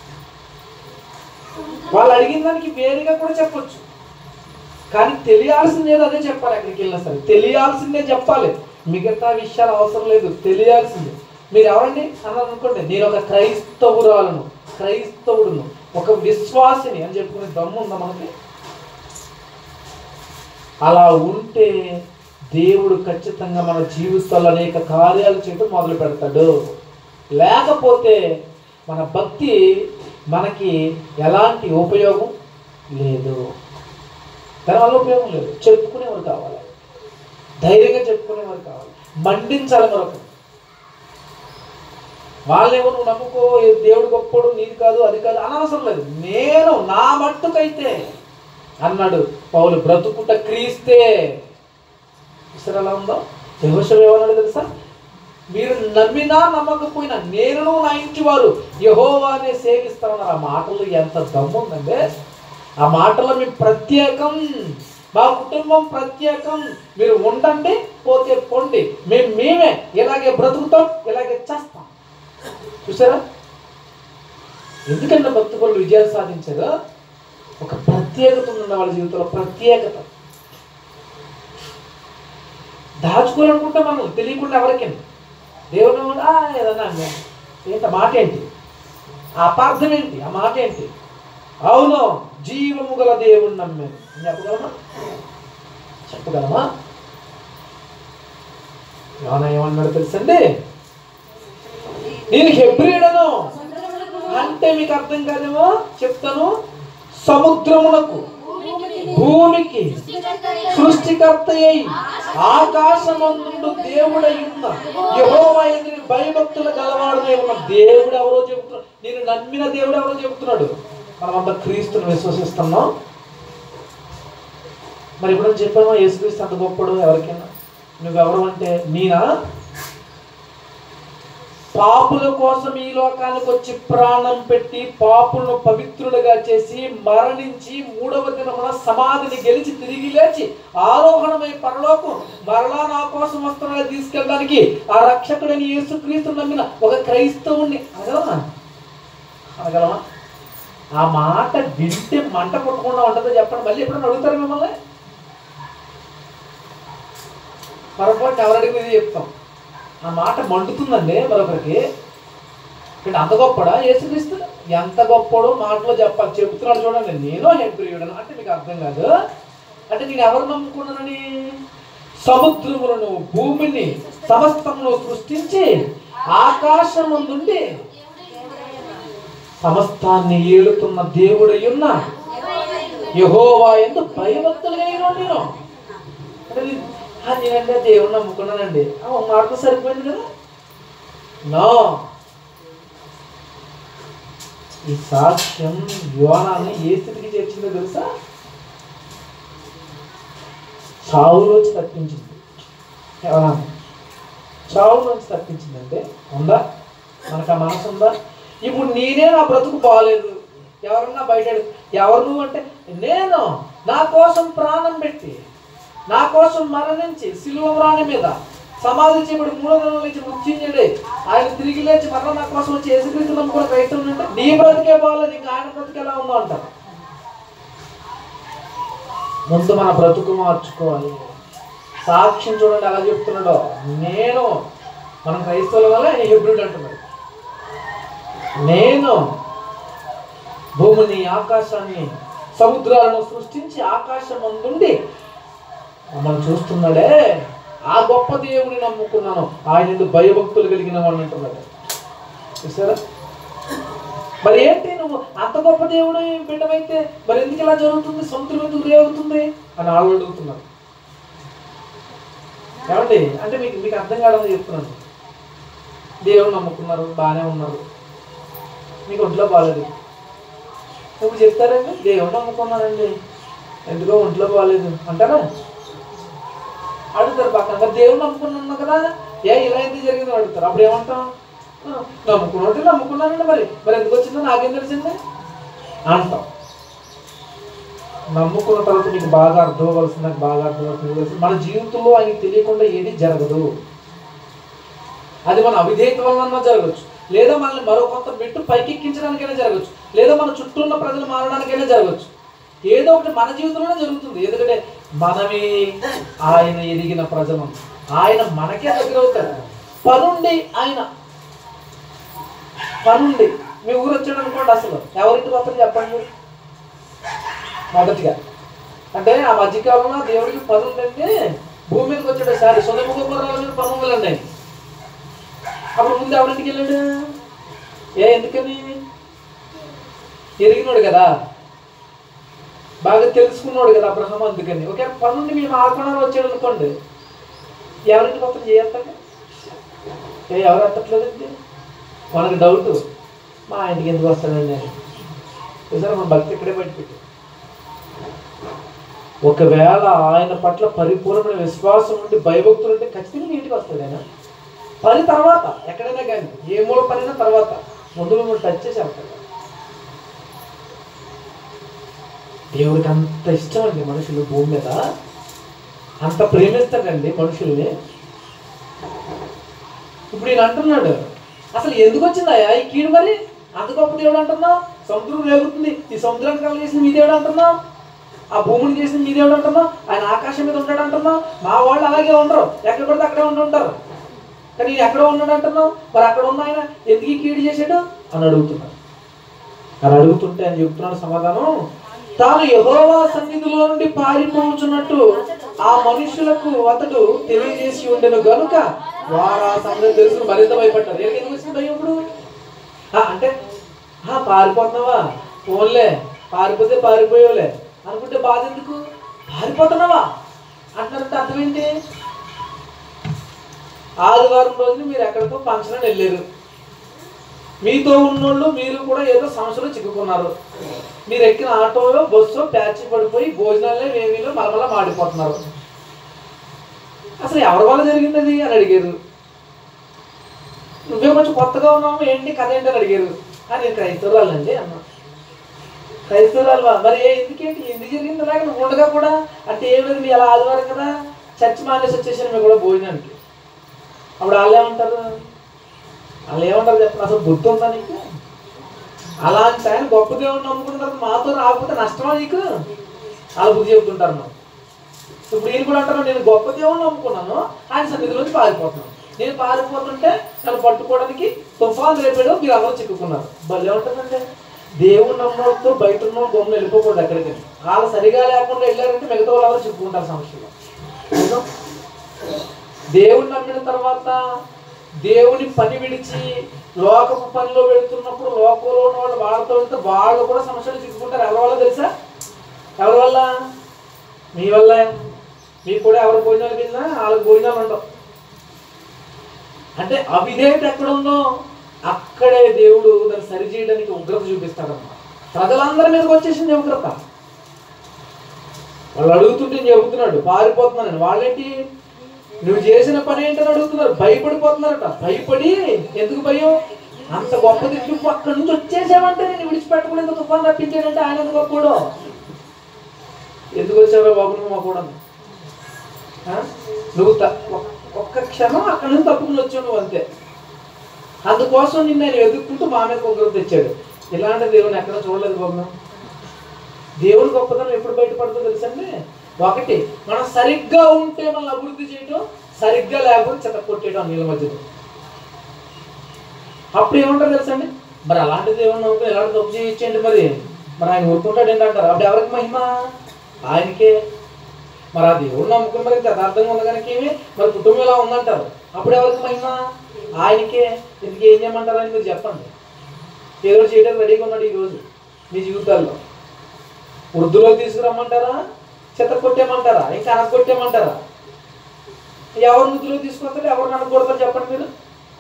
వాళ్ళు అడిగిన దానికి వేరేగా కూడా చెప్పొచ్చు కానీ తెలియాల్సింది ఏదో అదే చెప్పాలి అక్కడికి వెళ్ళినా సరే తెలియాల్సిందే చెప్పాలి మిగతా విషయాలు అవసరం లేదు తెలియాల్సిందే మీరు ఎవరండి అన్నారు అనుకోండి నేను ఒక క్రైస్తవురాలను క్రైస్తవుడును ఒక విశ్వాసిని అని చెప్పుకునే దమ్ము ఉందా మనకి అలా ఉంటే దేవుడు ఖచ్చితంగా మన జీవితాల్లో అనేక కార్యాలు చేయడం మొదలు పెడతాడు లేకపోతే మన భక్తి మనకి ఎలాంటి ఉపయోగం లేదు దానివల్ల ఉపయోగం లేదు చెప్పుకునేవారు కావాలి ధైర్యంగా చెప్పుకునేవారు కావాలి మండించాలి మరొకరు వాళ్ళేమో నువ్వు నమ్ముకో ఈ దేవుడు గొప్పడు నీది కాదు అది కాదు అనవసరం లేదు నేను నా మట్టుకైతే అన్నాడు పౌలు బ్రతుకుట క్రీస్తే చూసారు ఎలా ఉందో యహోషం ఏమన్నాడు తెలుసా మీరు నమ్మినా నమ్మకపోయినా నేను నా ఇంటి వారు యహోవానే సేవిస్తామన్నారు ఆ మాటలు ఎంత దమ్ము ఉందంటే ఆ మాటలో మేము ప్రత్యేకం మా కుటుంబం ప్రత్యేకం మీరు ఉండండి పోతే పొండి మేము మేమే ఇలాగే బ్రతుకుతాం ఇలాగే చేస్తాం చూసారా ఎందుకంటే భక్తి పనులు విజయాలు సాధించారు ఒక ప్రత్యేకత ఉంది వాళ్ళ జీవితంలో ప్రత్యేకత దాచుకోవాలనుకుంటే మనం తెలియకుండా ఎవరికి దేవుని కూడా, "ఆ, ఏదన్నా అన్నాడు." ఏంటి ఆ మాట ఏంటి ఆ అపార్థం ఏంటి ఆ మాట ఏంటి అవును జీవము గల దేవుణ్ణి నమ్మాను అని చెప్పగలమా చెప్పగలమా యోన ఏమన్నాడు తెలుసండి నేను హెబ్రిడను అంటే మీకు అర్థం కాదేమో చెప్తాను సముద్రమునకు భూమికి సృష్టికర్త అయి ఆకాశమందు దేవుడై ఉన్న యెహోవా ఎదురు భయభక్తులు గలవాడునై ఉన్న దేవుడు ఎవరో చెబుతున్నాడు నేను నమ్మిన దేవుడు ఎవరో చెబుతున్నాడు మనమంతా క్రీస్తుని విశ్వసిస్తున్నాం మరి ఇప్పుడు చెప్పామా యేసుక్రీస్తు అంత గొప్పడు ఎవరికైనా నువ్వెవరు అంటే నేనా పాపుల కోసం ఈ లోకానికి వచ్చి ప్రాణం పెట్టి పాపులను పవిత్రులుగా చేసి మరణించి మూడవ దినమున సమాధిని గెలిచి తిరిగి లేచి ఆరోహణమై పరలోకం మరలా నా కోసం వస్తున్నాడు తీసుకెళ్ళడానికి ఆ రక్షకుడని యేసుక్రీస్తు నమ్మిన ఒక క్రైస్తవుణ్ణి అనగలమా అనగలమా ఆ మాట వింటే మంట పుట్టకుండా ఉంటుందో చెప్పండి మళ్ళీ ఎప్పుడైనా అడుగుతారు మిమ్మల్ని పొరపాటు ఎవరు అడిగిన ఇది చెప్తాం ఆ మాట మండుతుందండి మరొకరికి అంటే అంత గొప్పడా యేసుక్రీస్తు ఎంత గొప్పడో మాటలో చెప్పాలి చెబుతున్నాడు చూడండి నేను హెబ్రియుడను అంటే మీకు అర్థం కాదు అంటే నేను ఎవరు నమ్ముకున్నానని సముద్రములను భూమిని సమస్తమును సృష్టించి ఆకాశం నుండి సమస్తాన్ని ఏలుతున్న దేవుడై ఉన్న యహోవా ఎందు భయభక్తులుగా అయినా నేను అంటే నేను, "ఆ, నేనంటే దేవుడు నమ్ముకున్నానండి ఆ, ఒక మాటతో సరిపోయింది కదా నో ఈ సాక్ష్యం యోనాన్ని ఏ స్థితికి చేర్చిందో తెలుసా చావులోంచి తప్పించింది యోనాన్ని చావులోంచి తప్పించిందంటే ఉందా మనకు ఆ మనసు ఉందా ఇప్పుడు నేనే నా బ్రతుకు బాగాలేదు ఎవరన్నా బయట అడుగు- ఎవరు నువ్వు అంటే నేను నా కోసం ప్రాణం పెట్టి నా కోసం మరణించి సిలువ రాణి మీద సమాధి చేయబడి మూడో దినాల నుంచి మృత్యుంజడే ఆయన తిరిగి లేచి మరలా నా కోసం వచ్చి యేసుక్రీస్తు నమ్ముకున్న క్రైస్తవులు అంటే నీ బ్రతికే బాగాలేదు ఇంకా ఆయన బ్రతికి ఎలా ఉందో అంటారు ముందు మన బ్రతుకు మార్చుకోవాలి సాక్ష్యం చూడండి ఎలా చెప్తున్నాడో నేను మన క్రైస్తవుల వల్ల ఆయన హెబ్రిడ్ అంటున్నాడు నేను భూమిని ఆకాశాన్ని సముద్రాలను సృష్టించి ఆకాశం అందుండి మమ్మల్ని చూస్తున్నాడే ఆ గొప్ప దేవుని నమ్ముకున్నాను ఆయన ఎందుకు భయభక్తులు కలిగిన వాడిని అంటున్నాడు చూసారా మరి ఏంటి నువ్వు అంత గొప్ప దేవుడు బిడ్డమైతే మరి ఎందుకు ఇలా జరుగుతుంది సముద్రం ఎందుకు రేగుతుంది అని వాళ్ళు అడుగుతున్నారు ఏమండి అంటే మీకు మీకు అర్థం కాదని చెప్తున్నాను దేవుని నమ్ముకున్నారు బాగానే ఉన్నారు మీకు ఒంట్లో బాగాలేదు నువ్వు చెప్తారండి దేవుని నమ్ముకున్నానండి ఎందుకో ఒంట్లో బాగాలేదు అంటారా అడుగుతారు పక్కన మరి దేవుని నమ్ముకున్నాను కదా ఏ ఇలా ఎందుకు జరిగిందో అడుగుతారు అప్పుడు ఏమంటాం "ఆ, నమ్ముకున్నట్టు నమ్ముకున్నానండి మరి మరి ఎందుకు వచ్చిందో నాకేం తెలిసింది అంటాం నమ్ముకున్న తర్వాత నీకు బాగా అర్థం అవ్వాల్సింది నాకు బాగా అర్థం అవ్వాల్సింది మన జీవితంలో ఆయనకి తెలియకుండా ఏది జరగదు అది మన అవిధేయత వలన జరగచ్చు లేదా మనల్ని మరో కొంత మెట్టు పైకెక్కించడానికైనా జరగచ్చు లేదా మన చుట్టూ ఉన్న ప్రజలు మారడానికైనా జరగచ్చు ఏదో ఒకటి మన జీవితంలోనే జరుగుతుంది ఎందుకంటే మనమే ఆయన ఎదిగిన ప్రజలు ఆయన మనకే దగ్గర అవుతారు పనుండి ఆయన పనుండి మీ ఊరు వచ్చాడు అనుకోండి అసలు ఎవరింటికి వస్తారు చెప్పండి మీరు మొదటిగా అంటే ఆ మధ్యకాలంలో దేవుడికి పని ఉందంటే భూమి మీదకి వచ్చాడు సారి సొంత గుమ్మరాల మీద పనులు ఉన్నాయి అప్పుడు ముందు ఎవరింటికి వెళ్ళాడు ఏ ఎందుకని ఎరిగినోడు కదా బాగా తెలుసుకున్నాడు కదా అబ్రహం అందుకని ఒకే పనుండి మేము ఆకుండా వచ్చాడు అనుకోండి ఎవరింటికి వస్తాం చేస్తాడు ఏ ఎవరు ఎత్తట్లేదండి మనకు డౌట్ మా ఇంటికి ఎందుకు వస్తాడండి అని చూసారా మన భక్తి ఇక్కడే బయటపెట్టి ఒకవేళ ఆయన పట్ల పరిపూర్ణమైన విశ్వాసం ఉండి భయభక్తులు ఉంటే ఖచ్చితంగా నీ ఇంటికి వస్తాడు ఆయన పని తర్వాత ఎక్కడైనా కానీ ఏ మూల పనైనా తర్వాత ముందు మిమ్మల్ని టచ్ చేసి వెళ్తాడు దేవుడికి అంత ఇష్టం అండి మనుషులు భూమి మీద అంత ప్రేమిస్తాడండి మనుషుల్ని ఇప్పుడు ఈయన అంటున్నాడు అసలు ఎందుకు వచ్చిందయ్యా ఈ కీడు మరి అంత గొప్ప దేవుడు అంటున్నావు సముద్రం రేగుతుంది ఈ సముద్రానికి కల చేసిన మీ దేవుడు అంటున్నావు ఆ భూమిని చేసిన మీ దేవుడు అంటున్నావు ఆయన ఆకాశం మీద ఉంటాడు అంటున్నావు మా వాళ్ళు అలాగే ఉండరు ఎక్కడ పడితే అక్కడే ఉండి ఉంటారు కానీ ఈయన ఎక్కడ ఉన్నాడు అంటున్నావు మరి అక్కడ ఉన్న ఆయన ఎందుకు ఈ కీడు చేశాడు అని అడుగుతున్నాడు అని అడుగుతుంటే ఆయన చెప్తున్నాడు సమాధానం తాను యెహోవా సన్నిధిలో నుండి పారిపోవచ్చున్నట్టు ఆ మనుషులకు అతడు తెలియజేసి ఉండెను గనుక వారు ఆ సంగతి తెలుసుకుని మరింత భయపడ్డారు ఏ- ఎందుకు వచ్చింది భయం ఇప్పుడు ఆ, అంటే ఆ, పారిపోతున్నావా ఫోన్లే పారిపోతే పారిపోయావులే అనుకుంటే బాధ ఎందుకు పారిపోతున్నావా అంటారంటే అర్థం ఏంటి ఆదివారం రోజున మీరు ఎక్కడికో ఫంక్షన్ వెళ్ళారు మీతో ఉన్నోళ్ళు మీరు కూడా ఏదో సమస్యలో చిక్కుకున్నారు మీరు ఎక్కిన ఆటోలో బస్సు ప్యాచ్ పడిపోయి భోజనాలే వేమిలో మలమల మాడిపోతున్నారు అసలు ఎవరి వల్ల జరిగింది అది అని అడిగారు నువ్వే కొంచెం కొత్తగా ఉన్నావు ఏంటి కథ ఏంటి అని అడిగారు "ఆ, నేను క్రైస్తవురాలండి అన్నా క్రైస్తవురాలు మరి ఏ ఎందుకేంటి ఎందుకు జరిగింది అలాగే నువ్వు ఉండగా కూడా అంటే ఏం లేదు మీ అలా ఆదివారం కదా చర్చ్ మానేసి వచ్చేసాను మేము కూడా భోజనానికి అప్పుడు వాళ్ళు ఏమంటారు వాళ్ళు ఏమంటారు చెప్పండి అసలు బుద్ధి ఉందా నీకు అలాంటి ఆయన గొప్ప దేవుడిని నమ్ముకున్న తర్వాత మాతో రాకపోతే నష్టమా నీకు వాళ్ళు బుద్ధి చెబుతుంటారు మనం ఇప్పుడు ఈయన కూడా అంటారు నేను గొప్ప దేవుడిని నమ్ముకున్నాను ఆయన సన్నిధిలోంచి పారిపోతున్నాను నేను పారిపోతుంటే నన్ను పట్టుకోవడానికి తుఫాన్ రేపాడు మీరు అందరూ చిక్కుకున్నారు భలే ఉంటుందండి దేవుడు నమ్మడంతో బయట ఉన్న బొమ్మలు వెళ్ళిపోకూడదు ఎక్కడికి వాళ్ళు సరిగా లేకుండా వెళ్ళారంటే మిగతా వాళ్ళు ఎవరు చిక్కుకుంటారు సమస్యలో నిజం? దేవుని నమ్మిన తర్వాత దేవుని పని విడిచి లోకపు పనిలో వెళుతున్నప్పుడు లోకంలో ఉన్న వాళ్ళు వాళ్ళతో వెళ్తే వాళ్ళు కూడా సమస్యలు చిక్కుకుంటారు ఎవరి వల్ల తెలుసా ఎవరి వల్ల మీ వల్ల మీకు కూడా ఎవరు భోజనాలు వెళ్ళినా వాళ్ళకి భోజనాలు ఉండవు అంటే అవిధేయత ఎక్కడ ఉందో అక్కడే దేవుడు దాన్ని సరిచేయడానికి ఉగ్రత చూపిస్తాడన్నమాట ప్రజలందరి మీదకి వచ్చేసింది ఉగ్రత వాళ్ళు అడుగుతుంటే నేను చెబుతున్నాడు పారిపోతున్నాను వాళ్ళేంటి నువ్వు చేసిన పని ఏంటని అడుగుతున్నారు భయపడిపోతున్నారట భయపడి ఎందుకు భయం అంత గొప్పది నువ్వు అక్కడి నుంచి వచ్చేసావంటే నేను విడిచిపెట్టకుండా ఎందుకు తుఫాన్ రప్పించాడంటే ఆయన ఎందుకు గొప్పడు ఎందుకు వచ్చావో బాబు నువ్వు మా కూడా ఆ? నువ్వు త- ఒక్- ఒక్క క్షణం అక్కడి నుంచి తప్పుకుని వచ్చావు నువ్వు అంతే అందుకోసం నిన్ను నేను వెతుక్కుంటూ మా మీద ఒకరు తెచ్చాడు ఇలాంటి దేవుని ఎక్కడ చూడలేదు బాబు దేవుని గొప్పతనం ఎప్పుడు బయటపడుతుందో తెలుసండి ఒకటి మనం సరిగ్గా ఉంటే మనం అభివృద్ధి చేయటం సరిగ్గా లేకపోతే చెత్త కొట్టేయడం నీళ్ళ మధ్యలో అప్పుడు ఏమంటారు తెలుసండి మరి అలాంటి దేవుని నమ్ముకుని ఎలాంటి తప్పు చేయించండి మరి మరి ఆయన ఊరుకుంటాడు ఏంటంటారు అప్పుడు ఎవరికి మహిమ ఆయనకే మరి ఆ దేవుడు నమ్ముకుని మరి యథార్థంగా ఉంది కనుక ఏమి మరి కుటుంబం ఇలా ఉందంటారు అప్పుడు ఎవరికి మహిమ ఆయనకే ఇందుకు ఏం చేయమంటారు అని మీరు చెప్పండి ఏదో ఒకటి చేయడానికి రెడీగా ఉన్నాడు ఈరోజు మీ జీవితాల్లో వృద్ధులో తీసుకురమ్మంటారా చెత్త కొట్టేయమంటారా ఇంకా అనగొట్టేయమంటారా ఎవరు వృద్ధులో తీసుకొస్తారు ఎవరు అనగొడతారు చెప్పండి మీరు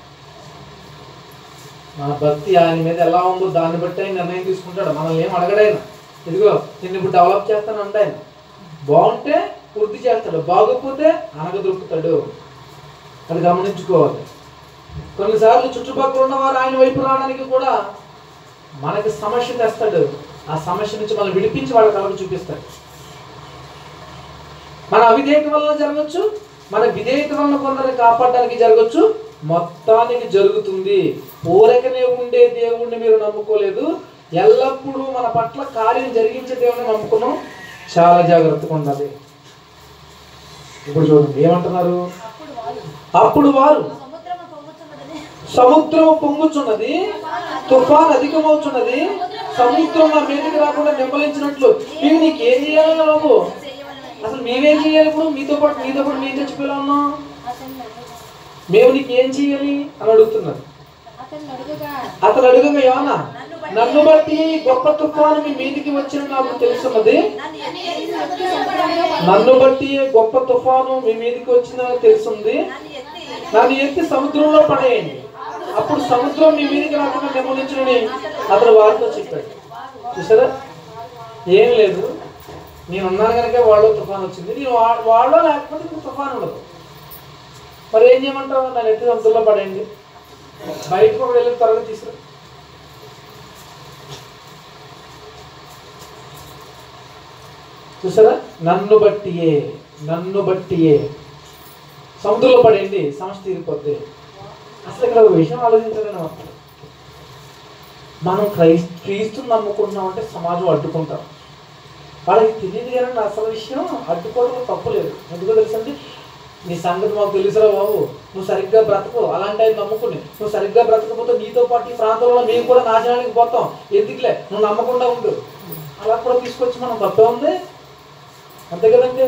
మన భక్తి ఆయన మీద ఎలా ఉందో దాన్ని బట్టి ఆయన నిర్ణయం తీసుకుంటాడు మనల్ని ఏం అడగడాయన ఇదిగో నిన్ను ఇప్పుడు డెవలప్ చేస్తాను అంటే ఆయన బాగుంటే వృద్ధి చేస్తాడు బాగోకపోతే అనగదొక్కుతాడు అది గమనించుకోవాలి కొన్నిసార్లు చుట్టుపక్కల ఉన్నవారు ఆయన వైపు రావడానికి కూడా మనకి సమస్య తెస్తాడు ఆ సమస్య నుంచి మనం విడిపించి వాళ్ళ కళకు చూపిస్తాడు మన అవిధేయత వలన జరగచ్చు మన విధేయత వలన కొందరిని కాపాడడానికి జరగచ్చు మొత్తానికి జరుగుతుంది ఊరకనే ఉండే దేవుణ్ణి మీరు నమ్ముకోలేదు ఎల్లప్పుడూ మన పట్ల కార్యం జరిగించే దేవుణ్ణి నమ్ముకున్నాం చాలా జాగ్రత్తగా ఉండాలి ఇప్పుడు చూడండి ఏమంటున్నారు అప్పుడు అప్పుడు వారు వారు సముద్రము పొంగుతున్నదని సముద్రం పొంగుచున్నది తుఫాన్ అధికమవుతున్నది సముద్రం నా మీదకి రాకుండా నిమ్మలించినట్లు మేము నీకు ఏం చేయాలి బాబు చేయవలెనని అసలు మేమేం చేయాలి ఇప్పుడు మీతో పాటు మీతో పాటు మేము చచ్చిపోయేలా ఉన్నాం అతని మేము నీకు ఏం చేయాలి అని అడుగుతున్నారు అతను అడుగుగా అతను అడుగుగా యోన నన్ను బట్టి గొప్ప తుఫాను మీ మీదికి వచ్చిన నాకు తెలుసున్నది నన్ను ఎత్తి సముద్రంలో నన్ను బట్టి గొప్ప తుఫాను మీ మీదికి వచ్చిన తెలుసుంది నన్ను ఎత్తి నన్ను ఎత్తి సముద్రంలో పడేయండి అప్పుడు సముద్రం మీ మీదకి రాకుండా నెమ్మదించునని అతను వారితో చెప్పాడు చూసారా ఏం లేదు నేను ఉన్నాను కనుక వాళ్ళు తుఫాన్ వచ్చింది నేను వా- వాళ్ళో లేకపోతే నీకు తుఫాన్ ఉండదు మరి ఏం చేయమంటావు నన్ను ఎత్తి సముద్రంలో పడేయండి బయటకు ఒకటి వెళ్ళి త్వరగా తీసుకురా చూసారా నన్ను బట్టియే నన్ను బట్టియే సముద్రంలో పడేయండి సమస్య తీరిపోద్ది అసలు ఇక్కడ ఒక విషయం ఆలోచించాలని వస్తుంది మనం క్రైస్ క్రీస్తుని నమ్ముకుంటున్నాం అంటే సమాజం అడ్డుకుంటాం వాళ్ళకి తెలియదు కానీ నా అసలు విషయం అడ్డుకోవడం తప్పు లేదు ఎందుకో తెలుసండి నీ సంగతి మాకు తెలుసురా బాబు నువ్వు సరిగ్గా బ్రతకు అలాంటి ఆయన నమ్ముకుని నువ్వు సరిగ్గా బ్రతకపోతే నీతో పాటు ఈ ప్రాంతంలో మేము కూడా నాశనానికి పోతాం ఎందుకులే నువ్వు నమ్మకుండా ఉండు అలా కూడా తీసుకొచ్చి మనం తప్పే ఉంది అంతే కదండి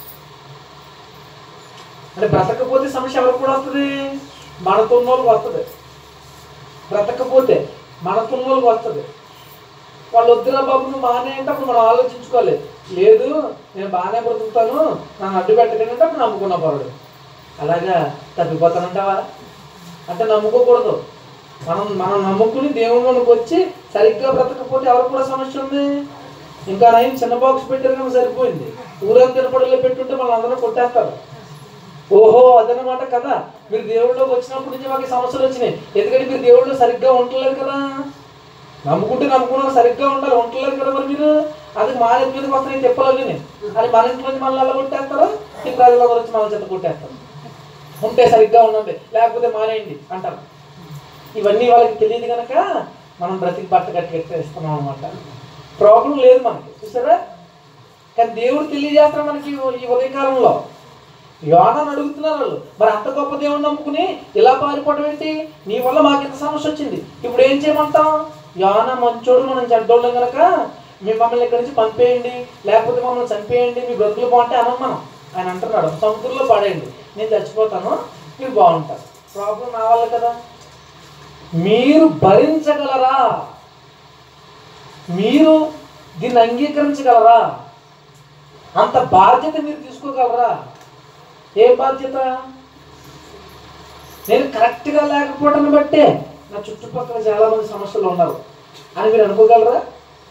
అంటే బ్రతకపోతే సమస్య ఎవరికి కూడా వస్తుంది మనతో ఉన్నోళ్ళకి వస్తుంది బ్రతకపోతే మనతో ఉన్నోళ్ళకి వస్తుంది వాళ్ళు వద్దురా బాబు నువ్వు బాగానే అంటే అప్పుడు మనం ఆలోచించుకోవాలి లేదు నేను బాగానే బ్రతుకుతాను నన్ను అడ్డు పెట్టకండి అంటే అప్పుడు నమ్ముకున్న పరుడు అలాగా తప్పిపోతానంటావా అంటే నమ్ముకోకూడదు మనం మనం నమ్ముకుని దేవుళ్ళకి వచ్చి సరిగ్గా బ్రతకపోతే ఎవరికి కూడా సమస్య ఉంది ఇంకా నయం చిన్న బాక్స్ పెట్టారు కానీ సరిపోయింది ఊరంతా తినపడిలో పెట్టుంటే మనం అందరూ కొట్టేస్తారు ఓహో అదనమాట కదా మీరు దేవుళ్ళలోకి వచ్చినప్పటి నుంచి మాకు ఈ సమస్యలు వచ్చినాయి ఎందుకంటే మీరు దేవుళ్ళు సరిగ్గా ఉండలేదు కదా నమ్ముకుంటే నమ్ముకున్నారు సరిగ్గా ఉండాలి ఉండలేదు కదా మరి మీరు అది మా ఇంటి మీదకి వస్తున్నాయి తిప్పలని అది మన ఇంట్లో నుంచి మనల్ని ఎలా కొట్టేస్తారో ఈ ప్రజల గురించి మన చెత్త కొట్టేస్తారు ఉంటే సరిగ్గా ఉండండి లేకపోతే మానేయండి అంటారు ఇవన్నీ వాళ్ళకి తెలియదు కనుక మనం బ్రతికి బట్ట కట్టి కట్టేస్తున్నాం అనమాట ప్రాబ్లం లేదు మనకి చూసారా కానీ దేవుడు తెలియజేస్తాడు మనకి ఈ ఉదయకాలంలో యోనాన్ని అడుగుతున్నారు వాళ్ళు మరి అంత గొప్ప దేవుడిని నమ్ముకుని ఇలా పారిపోవడం ఏంటి నీ వల్ల మాకు ఇంత సమస్య వచ్చింది ఇప్పుడు ఏం చేయమంటాం యోన మంచోడు మనం చెడ్డోళ్ళం కనుక మీ మమ్మల్ని ఇక్కడి నుంచి పంపేయండి లేకపోతే మమ్మల్ని చంపేయండి మీ బ్రతుకులు బాగుంటే అనం మనం ఆయన అంటున్నాడు సముద్రంలో పడేయండి నేను చచ్చిపోతాను మీరు బాగుంటారు ప్రాబ్లం నా వల్ల కదా మీరు భరించగలరా మీరు దీన్ని అంగీకరించగలరా అంత బాధ్యత మీరు తీసుకోగలరా ఏం బాధ్యత నేను కరెక్ట్గా లేకపోవడం బట్టే నా చుట్టుపక్కల చాలా మంది సమస్యలు ఉన్నారు అని మీరు అనుకోగలరా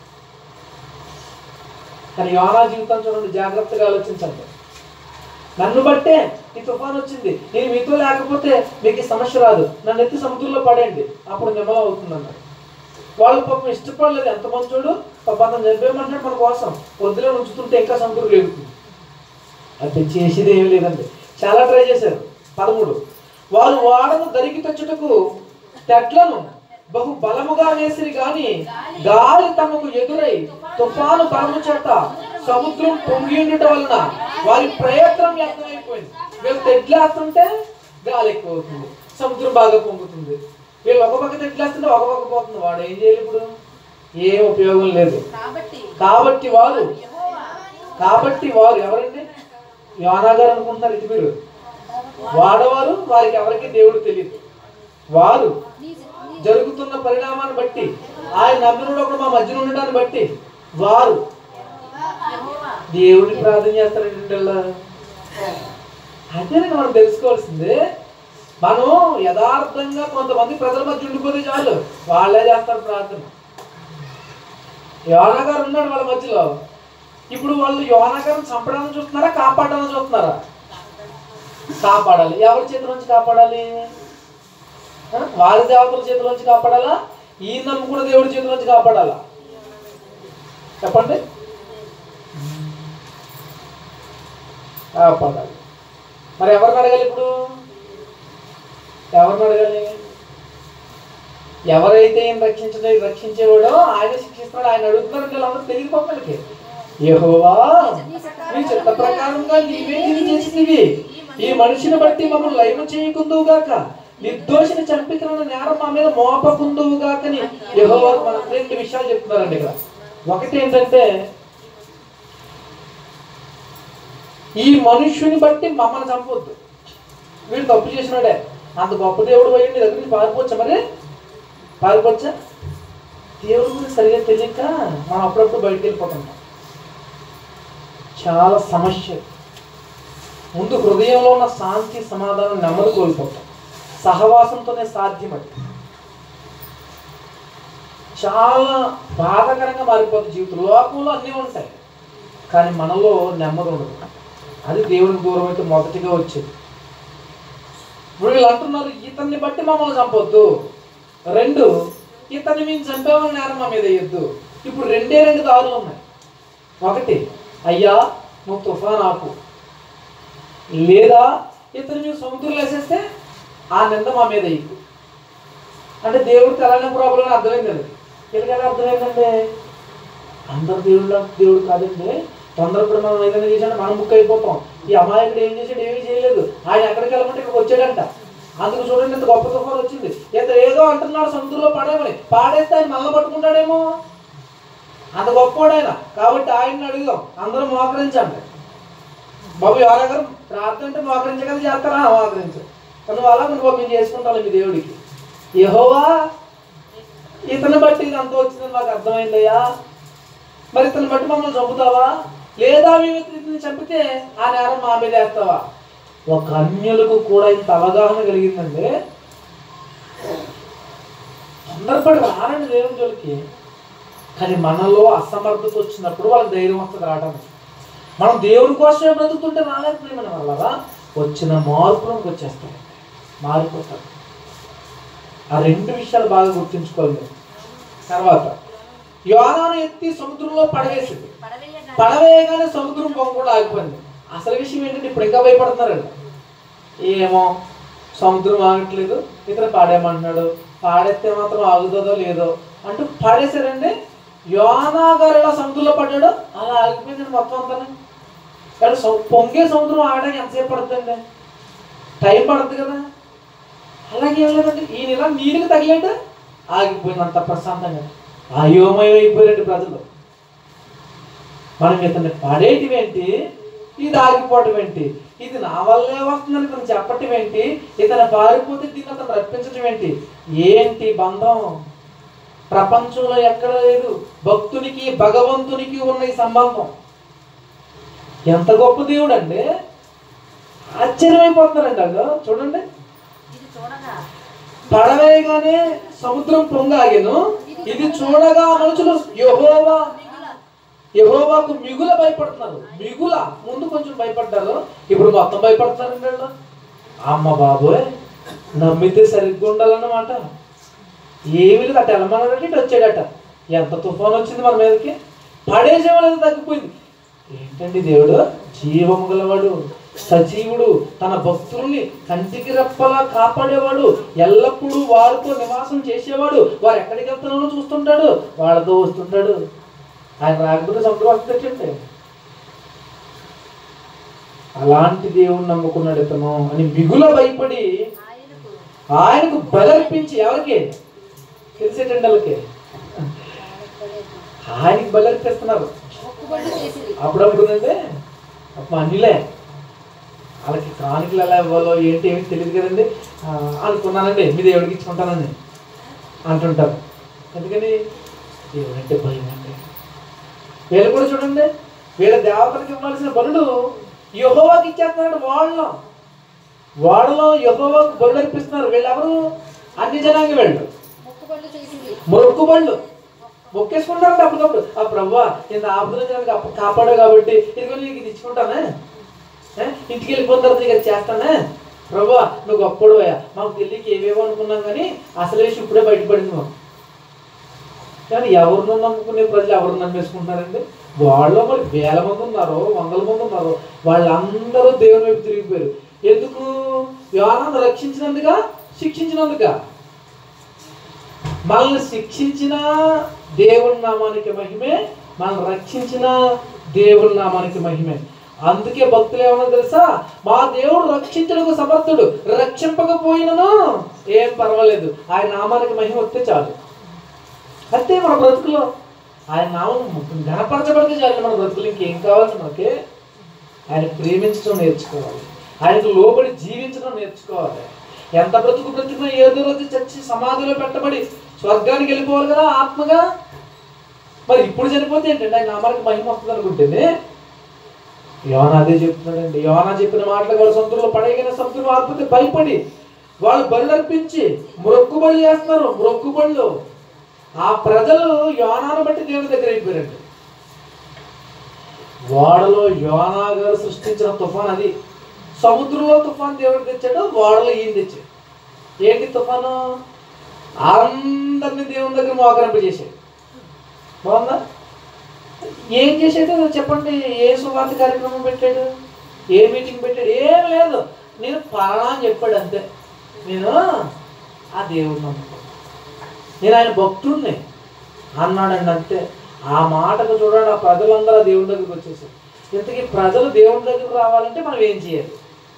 కానీ యోనా జీవితం చూడండి జాగ్రత్తగా ఆలోచించండి నన్ను బట్టే ఈ తుఫాన్ వచ్చింది నేను మీతో లేకపోతే మీకు ఈ సమస్య రాదు నన్ను ఎత్తి సముద్రంలో పడేయండి అప్పుడు నిమ్మలం అవుతుంది అన్నాడు వాళ్ళు పాపం ఇష్టపడలేదు ఎంత మంచోడు పాపం అతను చంపేయమంటున్నాడు మన కోసం వద్దులే ఉంచుతుంటే ఇంకా సముద్రం రేగుతుంది అది చేసేది ఏమీ లేదండి చాలా ట్రై చేశారు పదమూడు వారు వాడను దరికి తెచ్చుటకు తెడ్లను బహు బలముగా వేసిరి గాని గాలి తమకు ఎదురై తుఫాను బలము చేత సముద్రం పొంగి ఉండటం వలన వారి ప్రయత్నం వ్యర్థమైపోయింది వీళ్ళు తెడ్లేస్తుంటే గాలి ఎక్కువ అవుతుంది సముద్రం బాగా పొంగుతుంది వీళ్ళు ఒక పక్క తెడ్లేస్తుంటే ఒక పక్క పోతుంది వాడు ఏం చేయాలి ఇప్పుడు ఏ ఉపయోగం లేదు కాబట్టి కాబట్టి వారు యెహోవా కాబట్టి వారు ఎవరండి యోనా గారు అనుకుంటున్నారు ఇది మీరు వాడవారు వారికి ఎవరికి దేవుడు తెలియదు వారు నీ నీ జరుగుతున్న పరిణామాన్ని బట్టి ఆయన నమ్మినోడు ఒకడు మా మధ్యన ఉండడాన్ని బట్టి వారు యెహోవా దేవుడిని ప్రార్థన చేస్తారంటే అదే మనం తెలుసుకోవాల్సింది మనం యథార్థంగా కొంతమంది ప్రజల మధ్య ఉండిపోతే చాలు వాళ్ళే చేస్తారు ప్రార్థన యోనా గారు ఉన్నాడు వాళ్ళ మధ్యలో ఇప్పుడు వాళ్ళు యోనా గారిని చంపడానికి చూస్తున్నారా కాపాడాలని చూస్తున్నారా కాపాడాలి ఎవరి చేతి నుంచి కాపాడాలి ఆ? వారి దేవతల చేతిలో నుంచి కాపాడాలా ఈ నమ్ముకున్న దేవుడి చేతిలో నుంచి కాపాడాలా చెప్పండి కాపాడాలి మరి ఎవరిని అడగాలి ఇప్పుడు ఎవరిని అడగాలి ఎవరైతే ఈయన రక్షించే రక్షించేవాడో ఆయన శిక్షిస్తున్నాడు ఆయన అడుగుతున్నాడు వీళ్ళందరూ తెలియదు పక్కలకి యెహోవా నీ చిత్త ప్రకారంగా నీవే ఇది చేసినవి ఈ మనిషిని బట్టి మమ్మల్ని లైవ చేయకుందువుగాక నిర్దోషిని చంపితున్న నేరం మా మీద మోపకుందువుగాకని యెహోవా మన రెండు విషయాలు చెప్తున్నారండి ఇక్కడ ఒకటి ఏంటంటే ఈ మనుష్యుని బట్టి మమ్మల్ని చంపొద్దు వీడు తప్పు చేసినాడే అంత గొప్ప దేవుడు పోయి నీ దగ్గర నుంచి పారిపోవచ్చా మరి పారిపోవచ్చా దేవుడి గురించి సరిగా తెలియక మనం అప్పుడప్పుడు బయటికి వెళ్ళిపోతుంటాం చాలా సమస్య ముందు హృదయంలో ఉన్న శాంతి సమాధానం నెమ్మది కోల్పోతాం సహవాసంతోనే సాధ్యం అది చాలా బాధాకరంగా మారిపోతుంది జీవితం లోకంలో అన్నీ ఉంటాయి కానీ మనలో నెమ్మది ఉండదు అది దేవునికి దూరం అయితే మొదటిగా వచ్చేది ఇప్పుడు వీళ్ళు అంటున్నారు ఇతన్ని బట్టి మమ్మల్ని చంపొద్దు రెండు ఇతన్ని మేము చంపామని నేరం మా మీద వేయొద్దు ఇప్పుడు రెండే రెండు దారులు ఉన్నాయి ఒకటి అయ్యా నువ్వు తుఫాన్ ఆపు లేదా ఇతను మేము సముద్రంలో వేసేస్తే ఆ నింద మా మీద వేయకు అంటే దేవుడికి అలానే ప్రాబ్లం అని అర్థమైంది అది వీళ్ళకి ఎలా అర్థమైందంటే అందరు దేవుడు దేవుడు కాదండి తొందరపడి మనం ఏదైనా చేసాడు మనం బుక్ అయిపోతాం ఈ అమాయకుడు ఏం చేశాడు ఏమీ చేయలేదు ఆయన ఎక్కడికి వెళ్ళమంటే ఇక్కడికి వచ్చాడంట అందుకు చూడండి ఇంత గొప్ప తుఫాను వచ్చింది ఇతను ఏదో అంటున్నాడు సముద్రంలో పడేమని పాడేస్తే ఆయన మళ్ళీ పట్టుకుంటాడేమో అంత గొప్పవాడు ఆయన కాబట్టి ఆయన్ని అడుగుదాం అందరూ మోకరించండి బాబు ఎవరా గారు ప్రార్థన అంటే మోకరించగలి చేస్తారా మోకరించు కానీ అలా మీరు బాబు మేము చేసుకుంటాం మీ దేవుడికి యెహోవా ఇతను బట్టి ఇది అంత వచ్చిందని మాకు అర్థమైందయ్యా మరి ఇతను బట్టి మమ్మల్ని చంపుతావా లేదా మేము ఇతన్ని చంపితే ఆ నేరం మా మీద వేస్తావా ఒక అన్యులకు కూడా ఇంత అవగాహన కలిగిందండి తొందరపడి రానండి దేవుని జోలికి కానీ మనలో అసమర్థత వచ్చినప్పుడు వాళ్ళకి ధైర్యం వస్తుంది రావడానికి మనం దేవుని కోసమే బ్రతుకుతుంటే రాలేకపోయిన వల్ల వచ్చిన మార్పులకు వచ్చేస్తాయి మారిపోతారు ఆ రెండు విషయాలు బాగా గుర్తుంచుకోవాలి మీరు. తర్వాత యోనాను ఎత్తి సముద్రంలో పడవేసింది పడవేయగా పడవేయగానే సముద్రం పొంగ కూడా ఆగిపోయింది అసలు విషయం ఏంటంటే ఇప్పుడు ఇంకా భయపడుతున్నారండి ఏమో సముద్రం ఆగట్లేదు ఇతను పాడేయమంటున్నాడు పాడేస్తే మాత్రం ఆగుతుందో లేదో అంటూ పాడేశారండి యోనా గారు ఎలా సముద్రంలో పడ్డాడో అలా ఆగిపోయిందండి మొత్తం అంతా కానీ సము- పొంగే సముద్రం ఆగడానికి ఎంతసేపు పడుతుందండి టైం పడుతుంది కదా అలాగే ఏం లేదండి ఈయన ఇలా నీరుకి తగిలాడు ఆగిపోయింది అంత ప్రశాంతంగా అయోమయం అయిపోయారండి ప్రజలు మనం ఇతన్ని పడేయటం ఏంటి ఇది ఆగిపోవటం ఏంటి ఇది నా వల్లే వస్తుందని ఇతను చెప్పటం ఏంటి ఇతను పారిపోతే దీన్ని అతను రప్పించటం ఏంటి ఏంటి బంధం ప్రపంచంలో ఎక్కడ లేదు భక్తునికి భగవంతునికి ఉన్న ఈ సంబంధం ఎంత గొప్ప దేవుడు అండి ఆశ్చర్యమైపోతున్నారండి వాళ్ళు చూడండి ఇది చూడగా పడవేయగానే సముద్రం పొంగాగెను ఇది చూడగా మనుషులు యెహోవా మిగుల యెహోవాకు మిగుల భయపడుతున్నారు మిగుల ముందు కొంచెం భయపడ్డారు ఇప్పుడు మొత్తం భయపడుతున్నారండి వీళ్ళు అమ్మ బాబోయ్ నమ్మితే సరిగ్గా ఉండాలన్నమాట ఏమి లేదు అటు వెళ్ళమన్నాడట ఇటు వచ్చాడట ఎంత తుఫాన్ వచ్చింది మన మీదకి పడేసేవాళ్ళు తగ్గిపోయింది ఏంటండి దేవుడు జీవము గలవాడు సజీవుడు తన భక్తుల్ని కంటికి రెప్పలా కాపాడేవాడు ఎల్లప్పుడూ వారితో నివాసం చేసేవాడు వారు ఎక్కడికి వెళ్తున్నారో చూస్తుంటాడు వాళ్ళతో వస్తుంటాడు ఆయన రాకపోతే సముద్రం వస్తుందండి అలాంటి దేవుణ్ణి నమ్ముకున్నాడు ఇతను అని మిగుల భయపడి ఆయనకు ఆయనకు బలర్పించి ఎవరికి తెలిసేటండి వాళ్ళకి ఆయనకి బలర్పిస్తున్నారు మొక్కుబడి చేసింది అప్పుడప్పుడుందంటే అప్పుడు అన్నిలే వాళ్ళకి కానుకలు ఎలా ఇవ్వాలో ఏంటి ఏమి తెలియదు కదండి ఆ, అనుకున్నానండి మీ దేవుడికి ఇచ్చుకుంటానని అంటుంటారు ఎందుకని దేవుడు అంటే భయం అండి వీళ్ళు కూడా చూడండి వీళ్ళ దేవతలకు ఇవ్వాల్సిన బలుడు యహోవాకి ఇచ్చేస్తున్నాడు వాళ్ళలో వాళ్ళలో యహోవాకు బలుడు అర్పిస్తున్నారు వీళ్ళెవరు అన్ని జనాంగ వీళ్ళు మొక్కుబడి చేసింది మొక్కుబళ్ళు మొక్కేసుకుంటారంట అప్పటికప్పుడు ఆ ప్రభా నేను ఆపదలో జనానికి అప్ప కాపాడు కాబట్టి ఇదిగో నీకు ఇది ఇచ్చుకుంటానే ఏ? ఇంటికి వెళ్ళిపోయిన తర్వాత ఇక చేస్తానే ప్రభా నువ్వు గొప్పడు అయ్యా మాకు తెలియక ఏవేవో అనుకున్నాం కానీ అసలు విషయం ఇప్పుడే బయటపడింది మాకు కానీ ఎవరినో నమ్ముకునే ప్రజలు ఎవరు నమ్మేసుకుంటున్నారండి వాళ్ళు మరి వేల మంది ఉన్నారు వందల మంది ఉన్నారు వాళ్ళందరూ దేవుని వైపు తిరిగిపోయారు ఎందుకు యోనాను రక్షించినందుక శిక్షించినందుక మనల్ని శిక్షించిన దేవుని నామానికి మహిమే మనల్ని రక్షించిన దేవుని నామానికి మహిమే అందుకే భక్తులు ఏమన్నా తెలుసా మా దేవుడు రక్షించడానికి సమర్థుడు రక్షింపకపోయినను ఏం పర్వాలేదు ఆయన నామానికి మహిమ వస్తే చాలు అంతే మన బ్రతుకులో ఆయన నామం ఘనపరచబడితే చాలు మన బ్రతుకులు ఇంకేం కావాలి మనకి ఆయన ప్రేమించడం నేర్చుకోవాలి ఆయనకు లోబడి జీవించడం నేర్చుకోవాలి ఎంత బ్రతుకు బ్రతుకున్నా ఏదో రోజు చచ్చి సమాధిలో పెట్టబడి స్వర్గానికి వెళ్ళిపోవాలి కదా ఆత్మగా మరి ఇప్పుడు చనిపోతే ఏంటంటే ఆయన నామానికి మహిమ వస్తుంది అనుకుంటేనే యోనా అదే చెప్తున్నాడండి యోనా చెప్పిన మాటలు వాళ్ళ సముద్రంలో పడగిన సముద్రం ఆడిపోతే భయపడి వాళ్ళు బళ్ళు అర్పించి మొక్కుబళ్ళు చేస్తున్నారు మొక్కుబళ్ళు ఆ ప్రజలు యోనాను బట్టి దేవుని దగ్గర అయిపోయారండి వాడలో యోనా గారు సృష్టించిన తుఫాన్ అది సముద్రంలో తుఫాన్ దేవుడు తెచ్చాడు వాడలో ఈయన తెచ్చాడు ఏంటి తుఫాను అందరినీ దేవుని దగ్గర మోకరింపజేసాడు బాగుందా ఏం చేసాడు చెప్పండి ఏ సువార్త కార్యక్రమం పెట్టాడు ఏ మీటింగ్ పెట్టాడు ఏం లేదు నేను పలానా అని చెప్పాడు అంతే నేను ఆ దేవుడిని నమ్ముతాను నేను ఆయన భక్తుడిని అన్నాడండి అంతే ఆ మాటకు చూడండి ఆ ప్రజలందరూ ఆ దేవుని దగ్గరికి వచ్చేసారు ఇంతకీ ప్రజలు దేవుని దగ్గరికి రావాలంటే మనం ఏం చేయాలి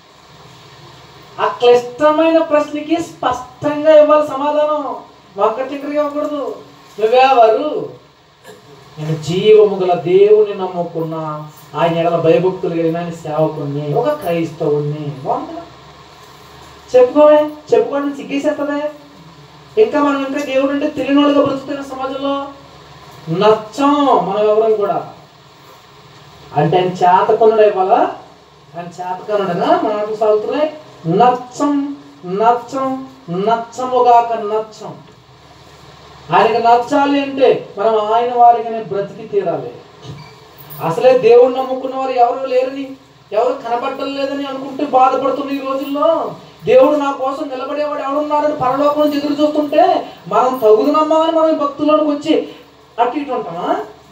ఆ క్లిష్టమైన ప్రశ్నకి స్పష్టంగా ఇవ్వాలి సమాధానం వంకటింకరగా ఇవ్వకూడదు నువ్వెవరు నేను జీవము గల దేవుని నమ్ముకున్నా ఆయన ఎడల భయభక్తులు కలిగిన ఆయన సేవకుణ్ణి ఒక క్రైస్తవుణ్ణి బాగుందా చెప్పుకోవే చెప్పుకోవడం సిగ్గేసేస్తుందే ఇంకా మనం ఇంకా దేవుడు అంటే తెలియనోళ్ళుగా బ్రతుకుతున్న సమాజంలో నచ్చం మనం ఎవరం కూడా అంటే ఆయన చేతకొనుడు ఇవ్వాలా ఆయన చేతకొనుడనా మాటలు సాగుతున్నాయి నచ్చం నచ్చం నచ్చముగాక నచ్చం ఆయనకు నచ్చాలి అంటే మనం ఆయన వారిగానే బ్రతికి తీరాలి అసలే దేవుణ్ణి నమ్ముకున్న వారు ఎవరు లేరని ఎవరు కనబడటం లేదని అనుకుంటే బాధపడుతున్న ఈ రోజుల్లో దేవుడు నా కోసం నిలబడేవాడు ఎవడున్నాడని పరలోకం నుంచి ఎదురు చూస్తుంటే మనం తగుదునమ్మా అని మనం ఈ భక్తుల్లోకి వచ్చి అటు ఇటు ఉంటామా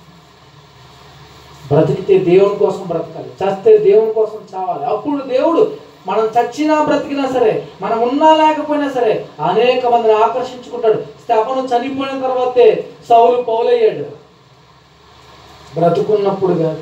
బ్రతికితే దేవుని కోసం బ్రతకాలి చస్తే దేవుని కోసం చావాలి అప్పుడు దేవుడు మనం చచ్చినా బ్రతికినా సరే మనం ఉన్నా లేకపోయినా సరే అనేక మందిని ఆకర్షించుకుంటాడు స్తపను చనిపోయిన తర్వాతే సౌలు పౌలయ్యాడు బ్రతుకున్నప్పుడు కాదు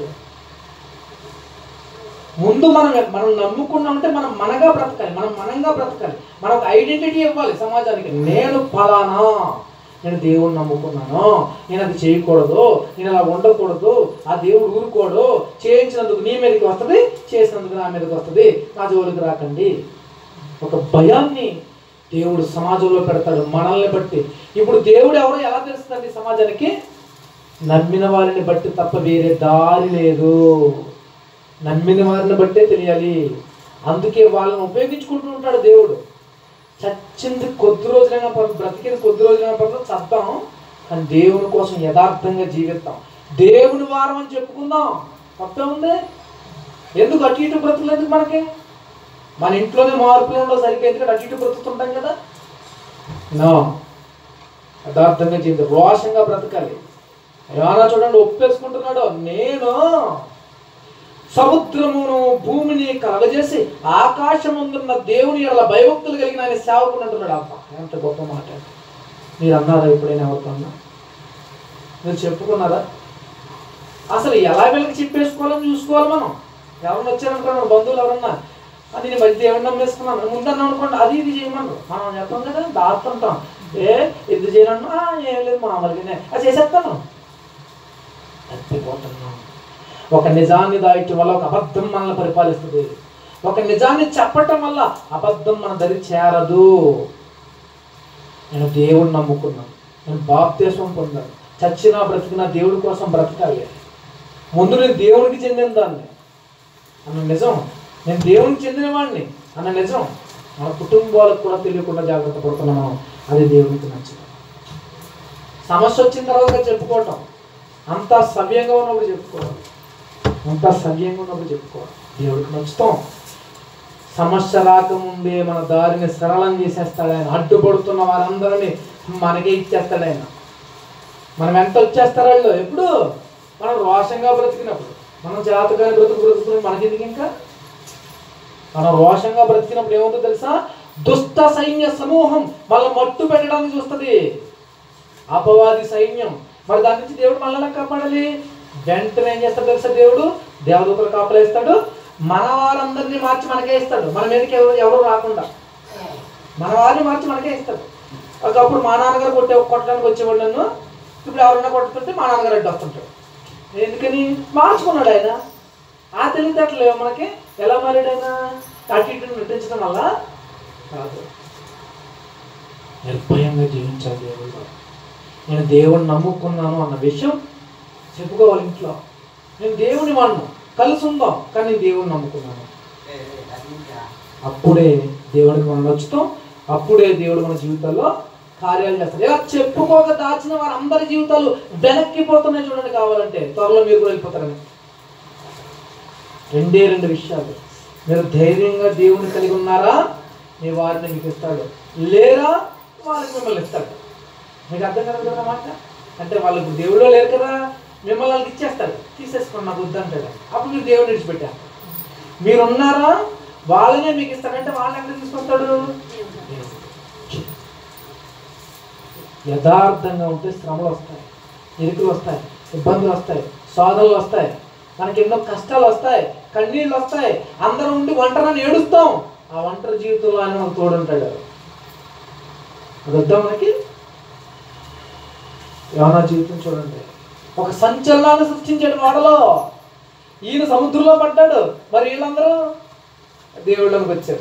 ముందు మనం మనం నమ్ముకున్నామంటే మనం మనగా బ్రతకాలి మనం మనంగా బ్రతకాలి మనకు ఐడెంటిటీ ఇవ్వాలి సమాజానికి నేను ఫలానా నేను దేవుణ్ణి నమ్ముకున్నాను నేను అది చేయకూడదు నేను అలా ఉండకూడదు ఆ దేవుడు ఊరుకోడు చేయించినందుకు నీ మీదకి వస్తుంది చేసినందుకు నా మీదకి వస్తుంది నా జోలికి రాకండి ఒక భయాన్ని దేవుడు సమాజంలో పెడతాడు మనల్ని బట్టి ఇప్పుడు దేవుడు ఎవరో ఎలా తెలుస్తుందండి సమాజానికి నమ్మిన వారిని బట్టి తప్ప వేరే దారి లేదు నమ్మిన వారిని బట్టే తెలియాలి అందుకే వాళ్ళని ఉపయోగించుకుంటూ ఉంటాడు దేవుడు చచ్చింది కొద్ది రోజులైనా పర్లేదు బ్రతికింది కొద్ది రోజులైనా పర్లేదు చద్దాం కానీ దేవుని కోసం యథార్థంగా జీవిస్తాం దేవుని వారం అని చెప్పుకుందాం తప్పే ఉంది ఎందుకు అటు ఇటు బ్రతుకులు ఎందుకు మనకి మన ఇంట్లోనే మార్పులు ఉండవు సరిగ్గా ఎందుకంటే అటు ఇటు బ్రతుకుతుంటాం కదా నో యథార్థంగా జీవితం రోషంగా బ్రతకాలి ఏమన్నా చూడండి ఒప్పేసుకుంటున్నాడు నేను సముద్రమును భూమిని కలగజేసి ఆకాశముందున్న దేవుని ఎడల భయభక్తులు కలిగిన ఆయన సేవకుడు అంటున్నాడు అబ్బా ఎంత గొప్ప మాట మీరు అన్నారా ఎప్పుడైనా ఎవరికన్నా మీరు చెప్పుకున్నారా అసలు ఎలా వీళ్ళకి చెప్పేసుకోవాలని చూసుకోవాలి మనం ఎవరన్నా వచ్చారనుకోండి మన బంధువులు ఎవరన్నా "ఆ, నేను మంచి దేవుడిని నమ్మేసుకున్నాను ముందన్నా అనుకోండి అది ఇది చేయమన్నారు మనం చెప్తాం కదా దాస్తుంటాం ఏ ఎందుకు చేయనన్నా "ఆ, ఏం లేదు మామూలుగానే అది చేసేస్తాను తప్పిపోతున్నాం ఒక నిజాన్ని దాయటం వల్ల ఒక అబద్ధం మనల్ని పరిపాలిస్తుంది ఒక నిజాన్ని చెప్పటం వల్ల అబద్ధం మన దరి చేరదు నేను దేవుడిని నమ్ముకున్నాను నేను బాప్తేశం పొందాను చచ్చినా బ్రతికినా దేవుడి కోసం బ్రతకాలి ముందు నేను దేవుడికి చెందిన దాన్ని అన్న నిజం నేను దేవునికి చెందిన వాడిని అన్న నిజం మన కుటుంబాలకు కూడా తెలియకుండా జాగ్రత్త పడుతున్నాం మనం అది దేవునికి నచ్చదు సమస్య వచ్చిన తర్వాత చెప్పుకోవటం అంతా సవ్యంగా ఉన్నప్పుడు చెప్పుకోవాలి అంతా సవ్యంగా ఉన్నప్పుడు చెప్పుకోవాలి దేవుడికి నచ్చుతాం సమస్య రాకముందే మన దారిని సరళం చేసేస్తాడు ఆయన అడ్డుపడుతున్న వారందరినీ మనకే ఇచ్చేస్తాడు ఆయన మనం ఎంత వచ్చేస్తారు వాళ్ళు ఎప్పుడు మనం రోషంగా బ్రతికినప్పుడు మనం జాతకాన్ని బ్రతుకు బ్రతుకుతున్నాం మనకెందుకు ఇంకా మనం రోషంగా బ్రతికినప్పుడు ఏముందో తెలుసా దుష్ట సైన్య సమూహం మళ్ళీ మట్టు పెట్టడానికి చూస్తుంది అపవాది సైన్యం మరి దాని నుంచి దేవుడు మనల్ని కాపాడాలి వెంటనే ఏం చేస్తాడు తెలుసా దేవుడు దేవదూతలు కాపలేస్తాడు మన వారందరినీ మార్చి మనకే ఇస్తాడు మన మీదకి ఎవరు ఎవరు రాకుండా మన వారిని మార్చి మనకే ఇస్తాడు ఒకప్పుడు మా నాన్నగారు కొట్టే కొట్టడానికి వచ్చేవాడు నన్ను ఇప్పుడు ఎవరన్నా కొట్టుకుంటే మా నాన్నగారు అడ్డు వస్తుంటాడు ఎందుకని మార్చుకున్నాడు ఆయన ఆ తెలివితేటలు లేవు మనకి ఎలా మారాడు ఆయన అటు ఇటు నటించడం వల్ల కాదు నిర్భయంగా జీవించాలి దేవుడు నేను దేవుణ్ణి నమ్ముకున్నాను అన్న విషయం చెప్పుకోవాలి ఇంట్లో నేను దేవుని వాడిను కలిసి ఉందాం కానీ నేను దేవుణ్ణి నమ్ముకున్నాను అప్పుడే దేవుడికి మనం నచ్చుతాం అప్పుడే దేవుడు మన జీవితాల్లో కార్యాలు చేస్తాడు ఇలా చెప్పుకోక దాచిన వారి అందరి జీవితాలు వెనక్కిపోతున్నాయి చూడండి కావాలంటే త్వరలో మీరు కూడా వెళ్ళిపోతారని రెండే రెండు విషయాలు మీరు ధైర్యంగా దేవుని కలిగి ఉన్నారా మీ వారిని మీకు ఇస్తాడు లేరా వారికి మిమ్మల్ని ఇస్తాడు మీకు అర్థం కదా కదా మాట అంటే వాళ్ళు ఇప్పుడు దేవుడిలో లేరు కదా మిమ్మల్ని వాళ్ళకి ఇచ్చేస్తాడు తీసేసుకోండి నాకు వద్దు అంటాడు అప్పుడు మీరు దేవుడిని విడిచిపెట్టారు మీరు ఉన్నారా వాళ్ళనే మీకు ఇస్తాడంటే వాళ్ళని ఎక్కడ తీసుకొస్తాడు యథార్థంగా ఉంటే శ్రమలు వస్తాయి ఇరుకులు వస్తాయి ఇబ్బందులు వస్తాయి శోధనలు వస్తాయి మనకి ఎన్నో కష్టాలు వస్తాయి కన్నీళ్ళు వస్తాయి అందరం ఉండి ఒంటరిని ఏడుస్తాం ఆ ఒంటరి జీవితంలో ఆయన మనకు తోడుంటాడు అది వద్దా మనకి యోనా జీవితం చూడండి ఒక సంచలనాన్ని సృష్టించాడు వాడలో ఈయన సముద్రంలో పడ్డాడు మరి వీళ్ళందరూ దేవుళ్ళకి వచ్చారు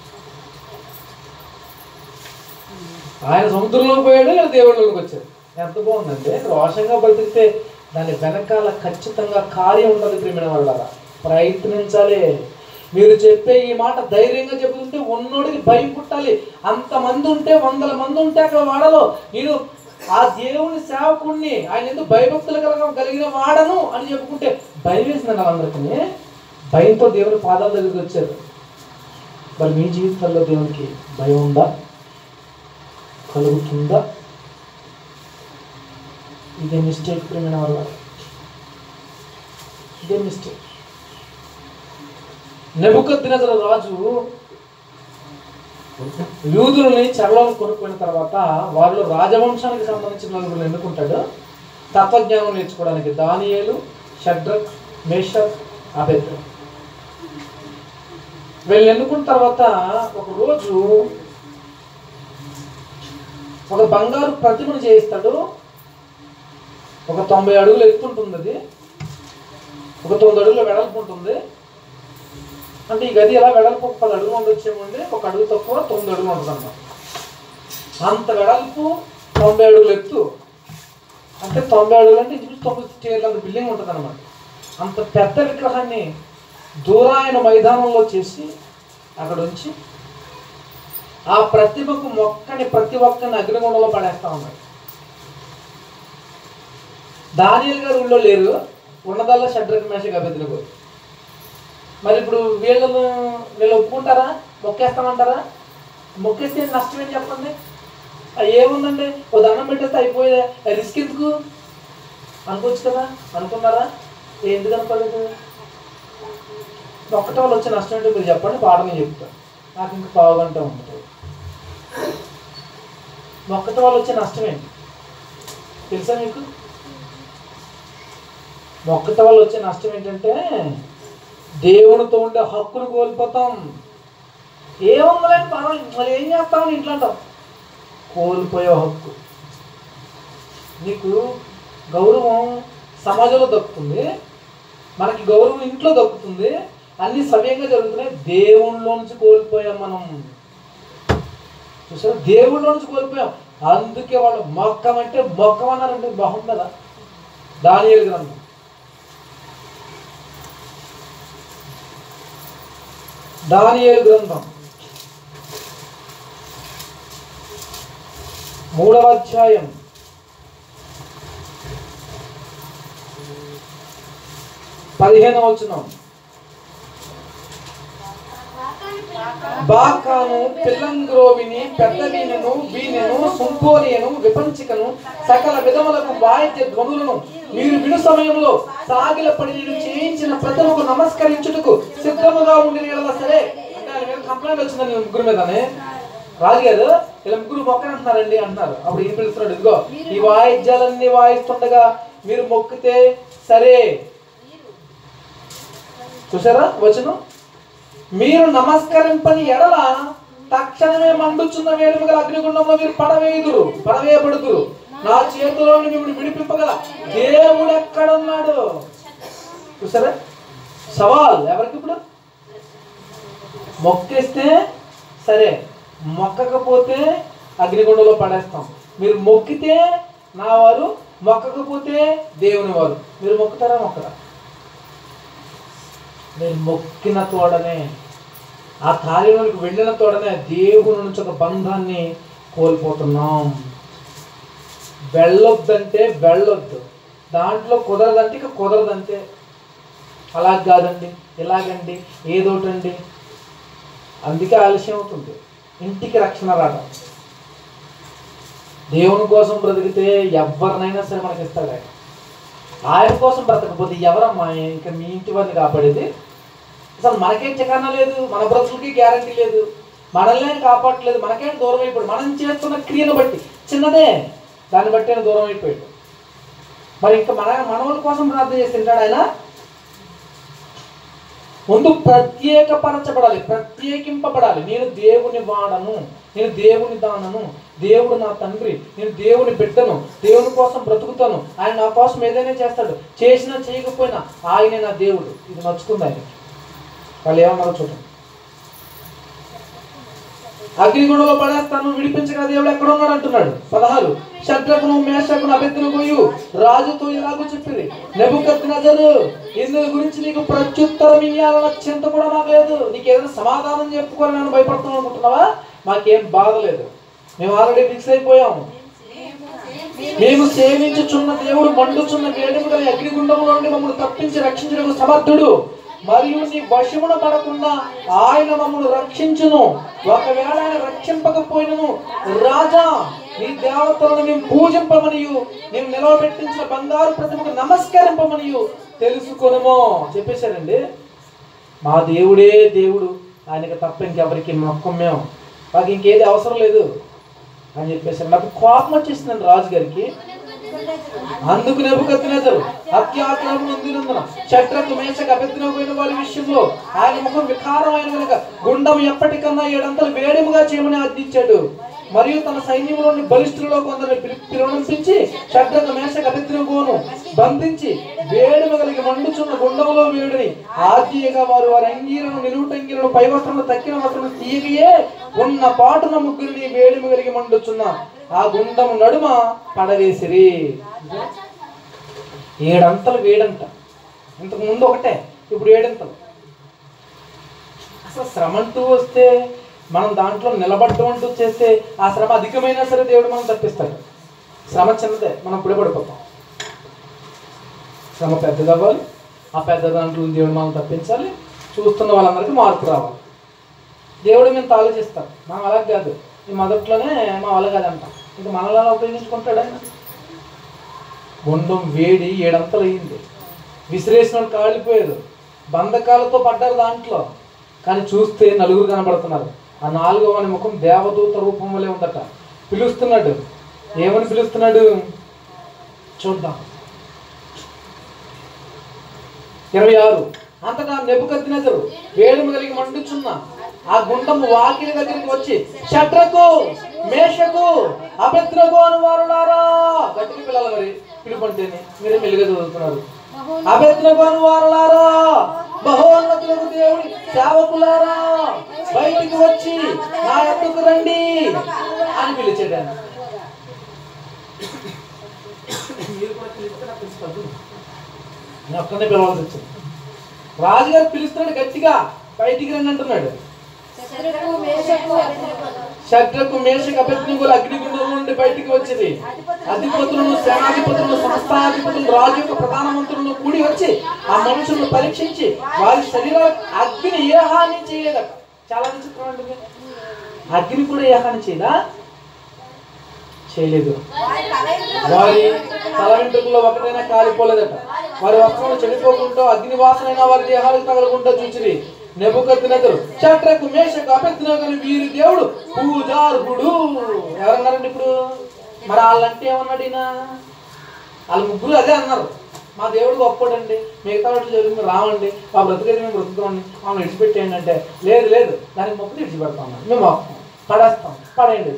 ఆయన సముద్రంలోకి పోయాడు వీళ్ళు దేవుళ్ళకి వచ్చారు ఎంత బాగుందంటే రోషంగా బతికితే దాని వెనకాల ఖచ్చితంగా కార్యం ఉండదు ప్రేమిన వాళ్ళ ప్రయత్నించాలి మీరు చెప్పే ఈ మాట ధైర్యంగా చెబుతుంటే ఉన్నోడికి భయం పుట్టాలి అంతమంది ఉంటే వందల మంది ఉంటే అక్కడ వాడలో నేను ఆ దేవుని సేవకుణ్ణి ఆయన ఎందుకు భయభక్తులు కలగ కలిగిన వాడను అని చెప్పుకుంటే భయం వేసిందండి వాళ్ళందరికీ భయంతో దేవుని పాదాల దగ్గరికి వచ్చారు మరి మీ జీవితంలో దేవునికి భయం ఉందా కలుగుతుందా ఇదే మిస్టేక్ ప్రేమైన వల్ల ఇదే మిస్టేక్ నెబుకద్దినజర రాజు యూదులని చెరలోకి కొనుక్కున్న తర్వాత వాళ్ళు రాజవంశానికి సంబంధించిన నలుగురు ఎన్నుకుంటాడు తత్వజ్ఞానం నేర్చుకోవడానికి దానియేలు షడ్రక్ మేషక్ అభెద్ర వీళ్ళు ఎన్నుకున్న తర్వాత ఒక రోజు ఒక బంగారు ప్రతిమను చేయిస్తాడు ఒక తొంభై అడుగులు ఎత్తుంటుంది అది ఒక తొమ్మిది అడుగులు వెడల్పు ఉంటుంది అంటే ఈ గది ఎలా వెడల్పు ఒక పది అడుగులు ఉండొచ్చేమండి ఒక అడుగు తక్కువ తొమ్మిది అడుగులు ఉంటుంది అన్నమాట అంత వెడల్పు తొంభై అడుగులు ఎత్తు అంటే తొంభై అడుగులు అంటే ఇంచుమించు తొమ్మిది స్టేర్లు అంత బిల్డింగ్ ఉంటుంది అనమాట అంత పెద్ద విగ్రహాన్ని దూరాయన మైదానంలో చేసి అక్కడ ఉంచి ఆ ప్రతిభకు మొక్కని ప్రతి ఒక్కరిని అగ్నిగుండంలో పడేస్తా ఉన్నాడు దానియల్ గారు ఊళ్ళో లేరు ఉన్నదల్లా షడ్రక్ మేష అభ్యర్థులకు మరి ఇప్పుడు వీళ్ళను వీళ్ళు ఒప్పుకుంటారా మొక్కేస్తామంటారా మొక్కేస్తే నష్టం ఏంటి చెప్పండి ఆ ఏముందండి ఓ దండం పెట్టేస్తే అయిపోయే రిస్క్ ఎందుకు అనుకోవచ్చు కదా అనుకున్నారా ఏ ఎందుకు అనుకోలేదు ఒక్కటి వాళ్ళు వచ్చే నష్టం ఏంటో మీరు చెప్పండి పాఠం నేను చెప్తాను నాకు ఇంకా పావు గంట ఉంటుంది మొక్కటి వాళ్ళు వచ్చే నష్టం ఏంటి తెలుసా మీకు మొక్కటి వాళ్ళు వచ్చే నష్టం ఏంటంటే దేవునితో ఉండే హక్కును కోల్పోతాం ఏముందని పర్వాలేదు మరి ఏం చేస్తామని ఇంట్లో అంటాం కోల్పోయే హక్కు నీకు గౌరవం సమాజంలో దక్కుతుంది మనకి గౌరవం ఇంట్లో దక్కుతుంది అన్ని సవ్యంగా జరుగుతున్నాయి దేవుళ్ళలో నుంచి కోల్పోయాం మనం చూసారా దేవుళ్ళలో నుంచి కోల్పోయాం అందుకే వాళ్ళు మొక్కం అంటే మొక్కం అన్నారంటే బాగుంటుందా దానియేలు గ్రంథం దానియేలు గ్రంథం మూడవ అధ్యాయం పదిహేనవ వచనం బాకాను పిల్లంగ్రోవిని పెద్ద వీణను వీణెను సుంపోనియను విపంచికను సకల విధములకు వాయిద్య ధ్వనులను మీరు విను సమయంలో సాగిలపడి నేను చేయించిన ప్రతిమకు నమస్కరించుటకు సిద్ధముగా ఉండి నీళ్ళ సరే అంటే ఆయన మీద కంప్లైంట్ వచ్చిందని ముగ్గురు మీదనే రాజుగారు ఇలా ముగ్గురు మొక్కని అంటున్నారండి అంటున్నారు అప్పుడు ఈయన పిలుస్తున్నాడు ఇదిగో ఈ వాయిద్యాలన్నీ వాయిస్తుండగా మీరు మొక్కితే సరే చూసారా వచనం మీరు నమస్కరింపని ఎడల తక్షణమే మండుచున్న వేడుక గల అగ్నిగుండంలో మీరు పడవేయుదురు పడవేయబడుదురు నా చేతిలో నుండి మిమ్మల్ని విడిపింపగల దేవుడు ఎక్కడున్నాడు చూసారా సవాల్ ఎవరికి ఇప్పుడు మొక్కేస్తే సరే మొక్కకపోతే అగ్నిగుండంలో పడేస్తాం మీరు మొక్కితే నా వారు మొక్కకపోతే దేవుని వారు మీరు మొక్కుతారా మొక్కరా మీరు మొక్కిన తోడనే ఆ కార్యంలోకి వెళ్ళిన తోడనే దేవుని నుంచి ఒక బంధాన్ని కోల్పోతున్నాం వెళ్ళొద్దంటే వెళ్ళొద్దు దాంట్లో కుదరదంటే ఇక కుదరదంటే అలా కాదండి ఇలాగండి ఏదోటండి అందుకే ఆలస్యం అవుతుంది ఇంటికి రక్షణ రావడం దేవుని కోసం బ్రతికితే ఎవరినైనా సరే మనకి ఇస్తాడు ఆయన ఆయన కోసం బ్రతకపోతే ఎవరమ్మా ఇంకా మీ ఇంటి వారిని కాపాడేది అసలు మనకేం చికానా లేదు మన బ్రతుకులకి గ్యారంటీ లేదు మనల్ని ఆయన కాపాడట్లేదు మనకేం దూరం అయిపోయాడు మనం చేస్తున్న క్రియను బట్టి చిన్నదే దాన్ని బట్టి ఆయన దూరం అయిపోయాడు మరి ఇంకా మన మనవుల కోసం ప్రార్థన చేసి తింటాడు ఆయన ముందు ప్రత్యేకపరచబడాలి ప్రత్యేకింపబడాలి నేను దేవుని వాడను నేను దేవుని దానను దేవుడు నా తండ్రి నేను దేవుని బిడ్డను దేవుని కోసం బ్రతుకుతాను ఆయన నా కోసం ఏదైనా చేస్తాడు చేసినా చేయకపోయినా ఆయనే నా దేవుడు ఇది నచ్చుతుంది ఆయన వాళ్ళు ఏమన్నారో చూడండి అగ్నిగుణంలో పడేస్తాను విడిపించగా దేవుడు ఎక్కడ ఉన్నాడు అంటున్నాడు పదహారు శత్రుకును మేషకును అభ్యర్థులు రాజుతో ఇలాగూ చెప్పింది నెబుకత్ నజరు ఇందుల గురించి నీకు ప్రత్యుత్తరం ఇయ్యాలన్న చింత కూడా నాకు లేదు నీకు ఏదైనా సమాధానం చెప్పుకొని నేను భయపడుతున్నాను అనుకుంటున్నావా మాకేం బాధ లేదు మేము ఆల్రెడీ ఫిక్స్ అయిపోయాము మేము సేవించుచున్న దేవుడు మండుచున్న వేడుక గల అగ్నిగుండములో నుండి మమ్మల్ని తప్పించి రక్షించడానికి సమర్థుడు మరియు నీ వశమున పడకుండా ఆయన మమ్మల్ని రక్షించును ఒకవేళ ఆయన రక్షింపకపోయినను రాజా నీ దేవతలను మేము పూజింపమనియు మేము నిలవబెట్టించిన బంగారు ప్రతిమకు నమస్కరింపమనియు తెలుసుకొనుమో చెప్పేశారండి మా దేవుడే దేవుడు ఆయనకి తప్ప ఇంకెవరికి మొక్కం మేము మాకు ఇంకేది అవసరం లేదు అని చెప్పేసారు నాకు కోపం వచ్చేసిందండి రాజుగారికి అందుకు నెబుకద్నెజరు అత్యాగ్రహం నొందినందున శత్రుకు మేషకు అభ్యర్థిపోయిన వారి విషయంలో ఆయన ముఖం వికారమైన కనుక గుండం ఎప్పటికన్నా ఏడంతలు వేడిముగా చేయమని ఆజ్ఞించాడు మరియు తన సైన్యంలోని బలిష్ఠులలో కొందరిని పిలి- పిలువనంపించి శత్రుకు మేషకు అభ్యర్థినగోను బంధించి వేడిమ కలిగి మండుచున్న గుండములో వేడిని ఆద్యగా వారు వారి అంగీలను నిలువుటంగీలను పై వస్త్రములు తక్కిన వస్త్రములు తీయగయే ఉన్న పాటున ముగ్గురిని వేడిమ కలిగి మండుచున్న ఆ గుండము నడుమ పడవేసిరి ఏడంతలు వేడంట ఇంతకు ముందు ఒకటే ఇప్పుడు ఏడంతలు అసలు శ్రమ అంటూ వస్తే మనం దాంట్లో నిలబడటం అంటూ చేస్తే ఆ శ్రమ అధికమైనా సరే దేవుడు మనం తప్పిస్తాడు శ్రమ చిన్నదే మనం ఇప్పుడే పడిపోతాం శ్రమ పెద్దది అవ్వాలి ఆ పెద్ద దాంట్లో దేవుడు మనం తప్పించాలి చూస్తున్న వాళ్ళందరికీ మార్పు రావాలి దేవుడు మేము ఆలోచిస్తాం మనం అలా కాదు ఈ మొదట్లోనే మా వల్ల కాదంటాం ఇంకా మనల్ని అలా ఉపయోగించుకుంటాడు ఆయన గుండం వేడి ఏడంతలు అయ్యింది విసిరేసిన వాళ్ళు కాలిపోయారు బంధకాలతో పడ్డారు దాంట్లో కానీ చూస్తే నలుగురు కనబడుతున్నారు ఆ నాలుగో వాని ముఖం దేవదూత రూపం వలె ఉందట పిలుస్తున్నాడు ఏమని పిలుస్తున్నాడు చూద్దాం ఇరవై ఆరు అంతటా నెబుకద్నెజరు వేడుము కలిగి మండుచున్న ఆ గుండము వాకిలి దగ్గరికి వచ్చి షట్రకు మేషకు అభద్రకు అని వారులారా గట్టికి పిల్లలు మరి పిలుపంటేనే మీరే మెల్లిగా చదువుతున్నారు అభద్రకు అని వారులారా బహోన్నతులకు దేవుడి సేవకులారా బయటికి వచ్చి నా ఎత్తుకు రండి అని పిలిచాడు ఆయన మీరు కూడా పిలిస్తే నాకు పిలుస్తారు నేను ఒక్కనే పిలవాల్సి వచ్చింది రాజుగారు పిలుస్తున్నాడు గట్టిగా బయటికి రండి అంటున్నాడు శత్రుకు మేషకు అభ్యర్థులకు శత్రుకు మేషకు అభ్యర్థికులు అగ్నిగుండం నుండి బయటికి వచ్చింది అధిపతులను సేనాధిపతులను సంస్థాధిపతులు రాజు యొక్క ప్రధానమంత్రులను కూడి వచ్చి ఆ మనుషులను పరీక్షించి వారి శరీరాలకు అగ్ని ఏ హాని చేయలేదట చాలా విచిత్రం అంటుంది అగ్ని కూడా ఏ హాని చేయదా చేయలేదు వారి తల వెంట్రుకల్లో ఒకటైనా కాలిపోలేదట వారి వస్త్రాలు చెడిపోకుండా అగ్ని వాసనైనా వారి దేహాలకు తగలకుండా చూచిరి నెబుకద్నెజరు చట్రకు మేషకు అభ్యర్థినగరు వీరి దేవుడు పూజార్హుడు ఎవరన్నారండి ఇప్పుడు మరి వాళ్ళంటే ఏమన్నాడు ఈయన వాళ్ళ ముగ్గురు అదే అన్నారు మా దేవుడు గొప్పడండి మిగతా వాటి జరిగింది రావండి మా బ్రతికేది మేము బ్రతుకుతామండి మమ్మల్ని విడిచిపెట్టేయండి అంటే లేదు లేదు దానికి మొక్కలు విడిచిపెడతాం మేము వస్తాం పడేస్తాం పడేయండి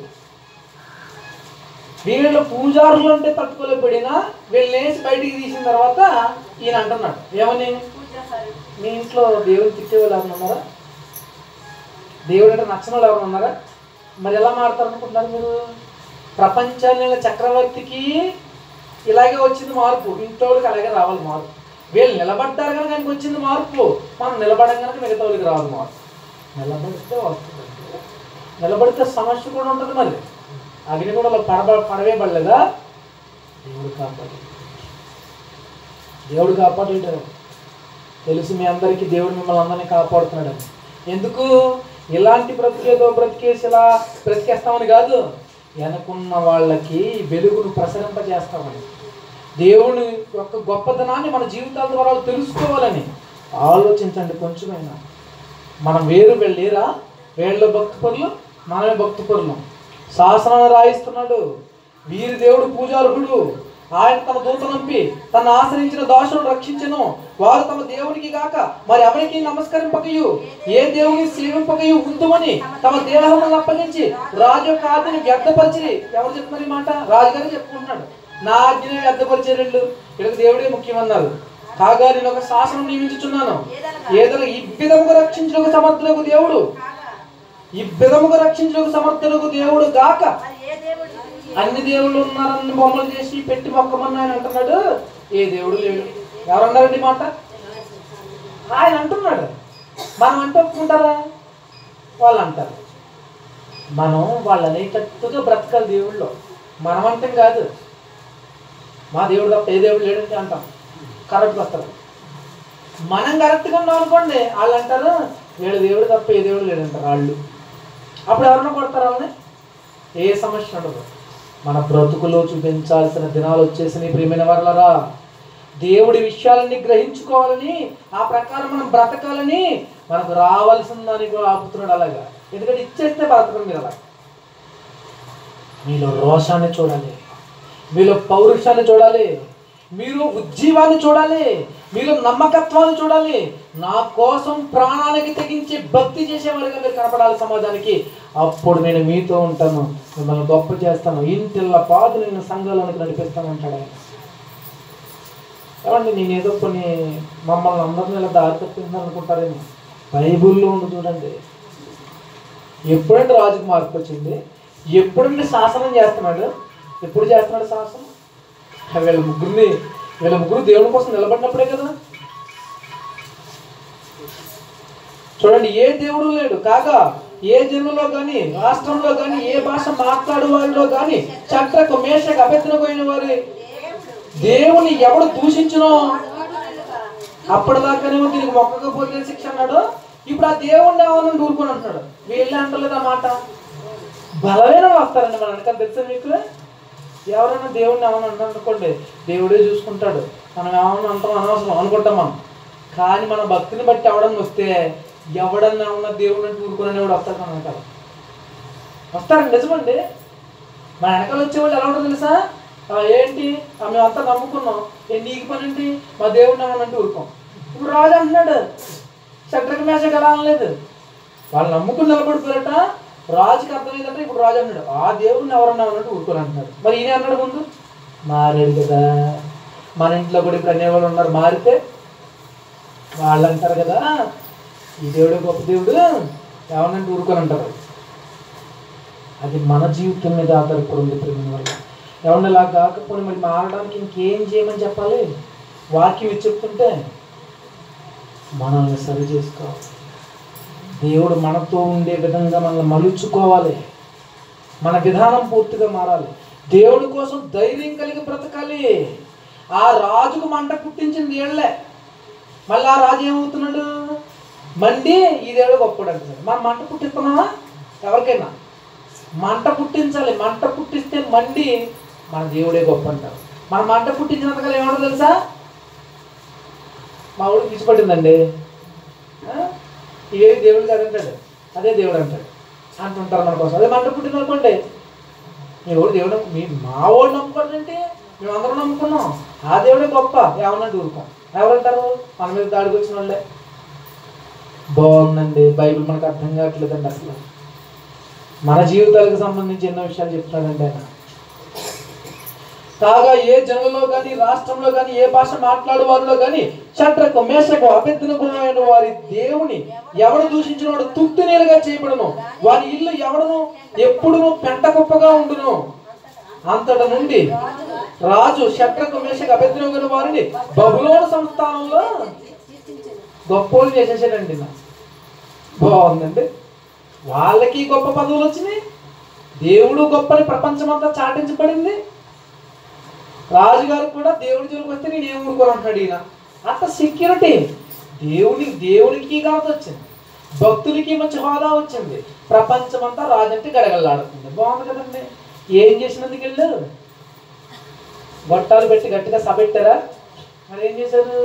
వీళ్ళు పూజారులు అంటే తట్టుకోలేకపోయినా వీళ్ళని వేసి బయటికి తీసిన తర్వాత ఈయన అంటున్నాడు ఏమని మీ ఇంట్లో దేవుని తిట్టే వాళ్ళు ఎవరు ఉన్నారా దేవుడు అంటే నచ్చిన వాళ్ళు ఎవరు ఉన్నారా మరి ఎలా మారుతారు అనుకుంటున్నారు మీరు ప్రపంచాన్ని చక్రవర్తికి ఇలాగే వచ్చింది మార్పు ఇంట్లో వాళ్ళకి అలాగే రావాలి మార్పు వీళ్ళు నిలబడ్డారు కనుక ఆయనకి వచ్చింది మార్పు మనం నిలబడం కనుక మిగతా వాళ్ళకి రాదు మార్పు నిలబడితే వస్తుందండి నిలబడితే సమస్య కూడా ఉంటుంది మరి అగ్ని కూడా పడబ పడవే పడలేదా దేవుడు కాపాడు దేవుడు కాపాడాడు తెలుసు మీ అందరికీ దేవుడు మిమ్మల్ని అందరినీ కాపాడుతున్నాడు ఎందుకు ఇలాంటి బ్రతికేదో బ్రతికేసి ఇలా బ్రతికేస్తామని కాదు వెనకున్న వాళ్ళకి వెలుగును ప్రసరింపజేస్తామని దేవుని యొక్క గొప్పతనాన్ని మన జీవితాల ద్వారా వాళ్ళు తెలుసుకోవాలని ఆలోచించండి కొంచెమైనా మనం వేరు వెళ్ళేరా వేళ్ళ భక్తి పరులు మనమే భక్తి పరులు శాసనాన్ని రాయిస్తున్నాడు వీరి దేవుడు పూజార్హుడు ఆయన తమ దూత నంపి తన ఆశ్రయించిన దాసులను రక్షించను వారు తమ దేవునికి గాక మరి ఎవరికి నమస్కరింపకయు ఏ దేవుని సేవింపకయు ఉందుమని తమ దేహములను అప్పగించి రాజు యొక్క ఆజ్ఞని వ్యర్థపరిచి ఎవరు చెప్తున్నారు ఈ మాట రాజుగారు చెప్పుకుంటున్నాడు నా ఆజ్ఞని వ్యర్థపరిచేరెళ్ళు ఇక్కడ దేవుడే ముఖ్యమన్నారు కాగా నేను ఒక శాసనం నియమించుచున్నాను ఏదైనా ఈ విధముగా రక్షించిన సమర్థులకు దేవుడు ఈ విధముగా రక్షించిన సమర్థులకు దేవుడు గాక మరి ఏ దేవుడు అన్ని దేవుళ్ళు ఉన్నారని బొమ్మలు చేసి పెట్టి మొక్కమని ఆయన అంటున్నాడు ఏ దేవుడు లేడు ఎవరన్నారండి ఈ మాట ఆయన అంటున్నాడు మనం అంటే ఒప్పుకుంటారా వాళ్ళు అంటారు మనం వాళ్ళు అనేటట్టుగా బ్రతకాలి దేవుళ్ళు మనం అంటే కాదు మా దేవుడు తప్ప ఏ దేవుడు లేడంటే అంటాం కరెక్ట్గా వస్తారు మనం కరెక్ట్గా ఉన్నాం అనుకోండి వాళ్ళు అంటారు వీళ్ళ దేవుడు తప్ప ఏ దేవుడు లేడంటారు వాళ్ళు అప్పుడు ఎవరన్నా కొడతారు వాళ్ళని ఏ సమస్య ఉండదు మన బ్రతుకులో చూపించాల్సిన దినాలు వచ్చేసిన ప్రియమైన వర్లరా దేవుడి విషయాలన్నీ గ్రహించుకోవాలని ఆ ప్రకారం మనం బ్రతకాలని మనకు రావాల్సిన దాన్ని కూడా ఆపుతున్నాడు అలాగా ఎందుకంటే ఇచ్చేస్తే బ్రతకం మీరు అలా మీలో రోషాన్ని చూడాలి మీలో పౌరుషాన్ని చూడాలి మీరు ఉజ్జీవాన్ని చూడాలి మీలో నమ్మకత్వాన్ని చూడాలి నా కోసం ప్రాణానికి తెగించి భక్తి చేసేవారిగా మీరు కనపడాలి సమాజానికి అప్పుడు నేను మీతో ఉంటాను మిమ్మల్ని గొప్ప చేస్తాను ఇంటిల్ల పాదు నేను సంఘాలకు నడిపిస్తాను అంటాడు ఆయన ఏమండి నేను ఏదో కొన్ని మమ్మల్ని అందరిని ఇలా దారి తప్పింది అనుకుంటారేమో బైబుల్లో ఉంది చూడండి ఎప్పుడంటే రాజుకు మార్పు వచ్చింది ఎప్పుడంటే శాసనం చేస్తున్నాడు ఎప్పుడు చేస్తున్నాడు శాసనం వీళ్ళ ముగ్గురిని వీళ్ళ ముగ్గురు దేవుని కోసం నిలబడినప్పుడే కదా చూడండి ఏ దేవుడు లేడు కాగా ఏ జనులో కానీ రాష్ట్రంలో కానీ ఏ భాష మాట్లాడు వారిలో కానీ చక్రకు మేషకు అభ్యర్థనపోయిన వారి దేవుని ఎవడు దూషించునో అప్పటిదాకానేమో దీనికి మొక్కకపోతే శిక్ష అన్నాడు ఇప్పుడు ఆ దేవుణ్ణి ఏమన్నా ఊరుకొని అంటున్నాడు వీళ్ళే అంటలేదు ఆ మాట బలమైన వస్తారండి మన వెనకాల తెలుసా మీకు ఎవరైనా దేవుణ్ణి ఏమన్నా అంటాం అనుకోండి దేవుడే చూసుకుంటాడు మనం ఏమన్నా అంటాం అనవసరం అనుకుంటాం మనం కానీ మన భక్తిని బట్టి ఎవడన్నా వస్తే ఎవడన్నా ఉన్న దేవుడిని అంటే ఊరుకునే వాడు వస్తాడు మన వెనకాల వస్తారండి నిజమండి మా వెనకాల వచ్చేవాళ్ళు ఎలా ఉంటుందో తెలుసా ఆ, ఏంటి ఆ, మేమంతా నమ్ముకున్నాం ఏ నీకు పని ఏంటి మా దేవుడిని ఏమన్నంటే ఊరుకోం ఇప్పుడు రాజు అంటున్నాడు శత్రుక మేషకు ఎలా అనలేదు వాళ్ళు నమ్ముకుని నిలబడిపోయారట రాజుకి అర్థమైందంటే ఇప్పుడు రాజు అన్నాడు ఆ దేవుడిని ఎవరన్నా అన్నట్టు ఊరుకోని అంటున్నాడు మరి ఈయన అన్నాడు ముందు మారాడు కదా మన ఇంట్లో కూడా ఇప్పుడు అనేవాళ్ళు ఉన్నారు మారితే వాళ్ళు అంటారు కదా ఈ దేవుడు గొప్ప దేవుడు ఎవరినంటే ఊరుకొని అంటారు అది మన జీవితం మీద ఆధారపడి ఉంది ప్రేమ వల్ల ఎవరిని ఇలా కాకపోతే మరి మారడానికి ఇంకేం చేయమని చెప్పాలి వాక్యం ఇచ్చి చెప్తుంటే మనల్ని సరి చేసుకోవాలి దేవుడు మనతో ఉండే విధంగా మనల్ని మలుచుకోవాలి మన విధానం పూర్తిగా మారాలి దేవుడి కోసం ధైర్యం కలిగి బ్రతకాలి ఆ రాజుకు మంట పుట్టించింది ఏళ్ళే మళ్ళీ ఆ రాజు ఏమవుతున్నాడు మండి ఈ దేవుడు గొప్పడు అంటున్నాడు మనం మంట పుట్టిస్తున్నామా ఎవరికైనా మంట పుట్టించాలి మంట పుట్టిస్తే మండి మన దేవుడే గొప్ప అంటారు మన మంట పుట్టించినంతకాలం ఏమంటో తెలుసా మా ఊడికి పిచ్చిపట్టిందండి ఆ? ఇవేవి దేవుడు కాదంటాడు అదే దేవుడు అంటాడు అంటుంటారు మన కోసం అదే మంట పుట్టింది అనుకోండి మీ ఊడు దేవుడు మీ మా వాడు నమ్ముకోడంటే మేము అందరం నమ్ముకున్నాం ఆ దేవుడే గొప్ప ఏమన్నా ఊరుకోం ఎవరంటారు మన మీద దాడికి వచ్చిన వాళ్ళే బాగుందండి బైబిల్ మనకు అర్థం కావట్లేదండి అసలు మన జీవితాలకు సంబంధించి ఎన్నో విషయాలు చెప్తున్నాడండి ఆయన కాగా ఏ జనులలో కానీ రాష్ట్రంలో కానీ ఏ భాష మాట్లాడు వారిలో కానీ చట్రకు మేషకు అభ్యర్థనకు అయిన వారి దేవుని ఎవడు దూషించిన వాడు తుక్తి నీలుగా చేయబడును వారి ఇల్లు ఎవడను ఎప్పుడును పెంట కుప్పగా ఉండును అంతట నుండి రాజుగా రాజు శత్రకు మేషకు అభ్యర్థిన వారిని బహులోను సంస్థానంలో కీర్తించెను. గొప్పోలు చేసేసాడండి నా బాగుందండి వాళ్ళకి గొప్ప పదవులు వచ్చినాయి దేవుడు గొప్పని ప్రపంచమంతా చాటించబడింది రాజుగారికి కూడా దేవుడి జోలికి వస్తే నేను ఏం ఊరుకోనంటున్నాడు ఈయన అంత సెక్యూరిటీ దేవుని దేవునికి ఘనత వచ్చింది భక్తులకి మంచి హోదా వచ్చింది ప్రపంచమంతా రాజంటే గడగడలాడుతుంది బాగుంది కదండి ఏం చేసినందుకు వెళ్ళు గొట్టాలు పెట్టి గట్టిగా సబెట్టారా మరి ఏం చేశారు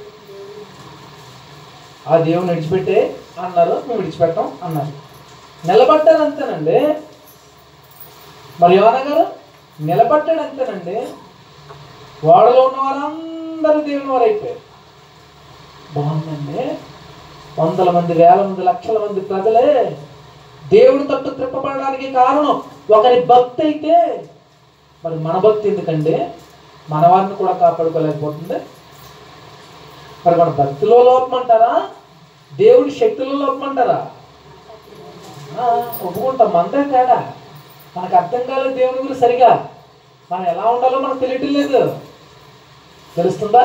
ఆ దేవుని విడిచిపెట్టే అన్నారు మేము విడిచిపెట్టాం అన్నారు నిలబడ్డారు అంతేనండి మరి యోన గారు నిలబడ్డాడు అంతేనండి వాడలో ఉన్న వాళ్ళందరూ దేవుని వారు అయిపోయారు బాగుందండి వందల మంది వేల మంది లక్షల మంది ప్రజలే దేవుడి తట్టు త్రిప్పబడడానికి కారణం ఒకరి భక్తి అయితే మరి మన భక్తి ఎందుకండి మన వారిని కూడా కాపాడుకోలేకపోతుంది మరి మన భక్తిలో లోపం అంటారా దేవుడి శక్తిలో లోపం అంటారా ఆ, ఒప్పుకుంటాం మనదే తేడా మనకు అర్థం కాలేదు దేవుని గురించి సరిగా మనం ఎలా ఉండాలో మనకు తెలియటం లేదు తెలుస్తుందా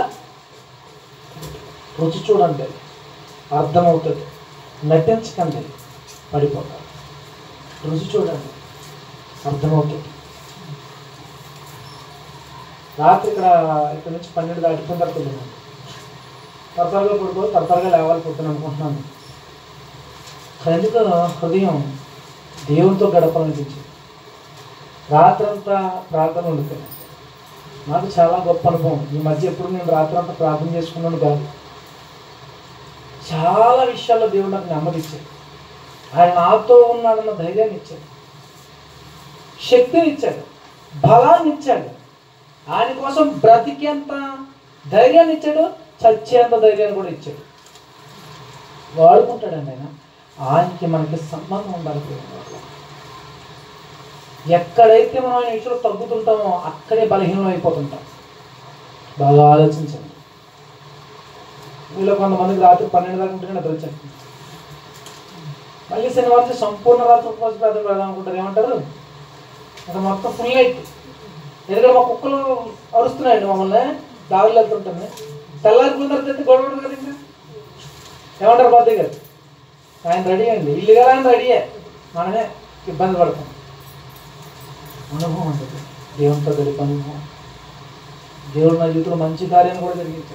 రుచి చూడండి అర్థమవుతుంది నటించకండి పడిపోతారు రుచి చూడండి అర్థమవుతుంది రాత్రి ఇక్కడ ఇక్కడ నుంచి పన్నెండు దాటిపోయిన తర్వాత వెళ్ళాను తరతరగా పడుకో తరతరగా లేవాలి పొద్దున అనుకుంటున్నాను కానీ ఎందుకు హృదయం దేవునితో గడపాలనిపించింది రాత్రంతా ప్రార్థన ఉండిపోయింది నాకు చాలా గొప్ప అనుభవం ఈ మధ్య ఎప్పుడు నేను రాత్రంతా ప్రార్థన చేసుకున్నాను కాదు చాలా విషయాల్లో దేవుడు నాకు నెమ్మది ఇచ్చాడు ఆయన నాతో ఉన్నాడన్న ధైర్యాన్ని ఇచ్చాడు శక్తిని ఇచ్చాడు బలాన్ని ఇచ్చాడు ఆయన కోసం బ్రతికేంత ధైర్యాన్ని ఇచ్చాడు చచ్చేంత ధైర్యాన్ని కూడా ఇచ్చాడు వాడుకుంటాడండి ఆయన ఆయనకి మనకి సంబంధం ఉండాలి ప్రియమైన వాళ్ళ. ఎక్కడైతే మనం ఆయన విషయంలో తగ్గుతుంటామో అక్కడే బలహీనం అయిపోతుంటాం బాగా ఆలోచించండి వీళ్ళు కొంతమందికి రాత్రి పన్నెండు దాకా ఉంటే నిద్ర వచ్చేస్తుంది మళ్ళీ శనివారం నుంచి సంపూర్ణ రాత్రి ఉపవాస ప్రార్థన పెడదాం అనుకుంటారు ఏమంటారు అక్కడ మొత్తం ఫుల్ నైట్ ఎందుకంటే మా కుక్కలు అరుస్తున్నాయండి మమ్మల్ని దారిలో వెళ్తుంటుంది తెల్లారి తర్వాత గొడవ ఉండదు కదా ఇంకా ఏమంటారు బాధ్య గారు ఆయన రెడీ అండి ఇల్లు కదా ఆయన రెడీయే మనమే ఇబ్బంది పడతాం అనుభవం ఉంటుంది దేవునితో గడిపే అనుభవం దేవుడు నా జీవితంలో మంచి కార్యాన్ని కూడా జరిగించాడు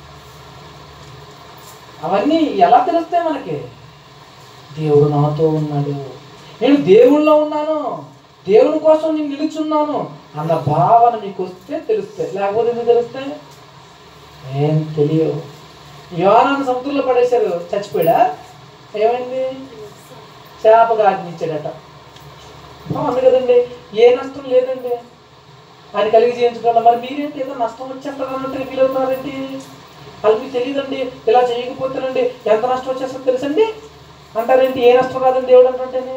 అవన్నీ ఎలా తెలుస్తాయి మనకి దేవుడు నాతో ఉన్నాడు నేను దేవుళ్ళో ఉన్నాను దేవుని కోసం నేను నిలుచున్నాను అన్న భావన మీకు వస్తే తెలుస్తాయి లేకపోతే ఎందుకు తెలుస్తాయి ఏం తెలియవు యోనాన్ని సముద్రంలో పడేశారు చచ్చిపోయాడా ఏమైంది చేపగా ఆజ్ఞించాడట బాగుంది కదండి ఏ నష్టం లేదండి ఆయన కలిగి చేయించడం మరి మీరేంటి ఏదో నష్టం వచ్చేస్తారు అన్నట్టు ఫీల్ అవుతున్నారండి అది మీకు తెలియదండి ఇలా చేయకపోతేనండి ఎంత నష్టం వచ్చేస్తుందో తెలుసండి అంటారేంటి ఏ నష్టం రాదండి దేవుడు అంటుంటేనే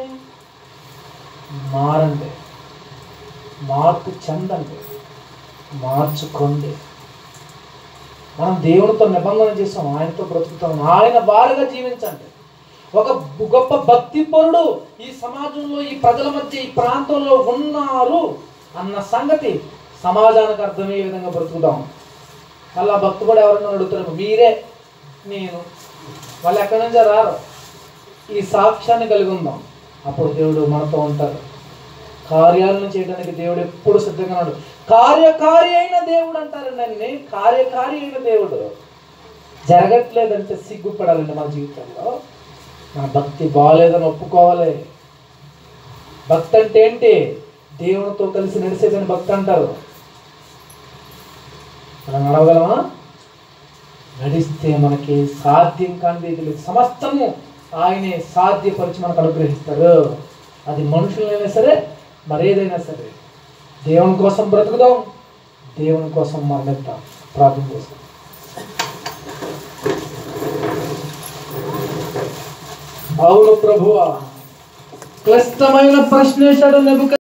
మారండి మార్పు చెందండి మార్చుకోండి మనం దేవునితో నిబంధన చేస్తాం ఆయనతో బ్రతుకుతాం ఆయన వారుగా జీవించండి ఒక గొప్ప భక్తి పరుడు ఈ సమాజంలో ఈ ప్రజల మధ్య ఈ ప్రాంతంలో ఉన్నారు అన్న సంగతి సమాజానికి అర్థమయ్యే విధంగా బ్రతుకుదాం మళ్ళీ భక్తి కూడా ఎవరన్నా అడుగుతారు మీరే నేను వాళ్ళు ఎక్కడి నుంచో రారు ఈ సాక్ష్యాన్ని కలిగి ఉందాం అప్పుడు దేవుడు మనతో ఉంటారు కార్యాలను చేయడానికి దేవుడు ఎప్పుడు సిద్ధంగా ఉన్నాడు కార్యకారి అయిన దేవుడు అంటారండి అన్ని కార్యకారి అయిన దేవుడు జరగట్లేదంటే సిగ్గుపడాలండి మన జీవితంలో నా భక్తి బాగాలేదని ఒప్పుకోవాలి భక్తి అంటే ఏంటి దేవునితో కలిసి నడిచేదని భక్తి అంటారు మనం నడవగలమా నడిస్తే మనకి సాధ్యం కానిది ఏది లేదు సమస్తము ఆయనే సాధ్యపరిచి మనకు అనుగ్రహిస్తాడు అది మనుషులైనా సరే మరేదైనా సరే దేవుని కోసం బ్రతుకుదాం దేవుని కోసం మరణిద్దాం ప్రార్థన చేస్తాం అవును ప్రభువా క్లిష్టమైన ప్రశ్న వేశాడు నెబుక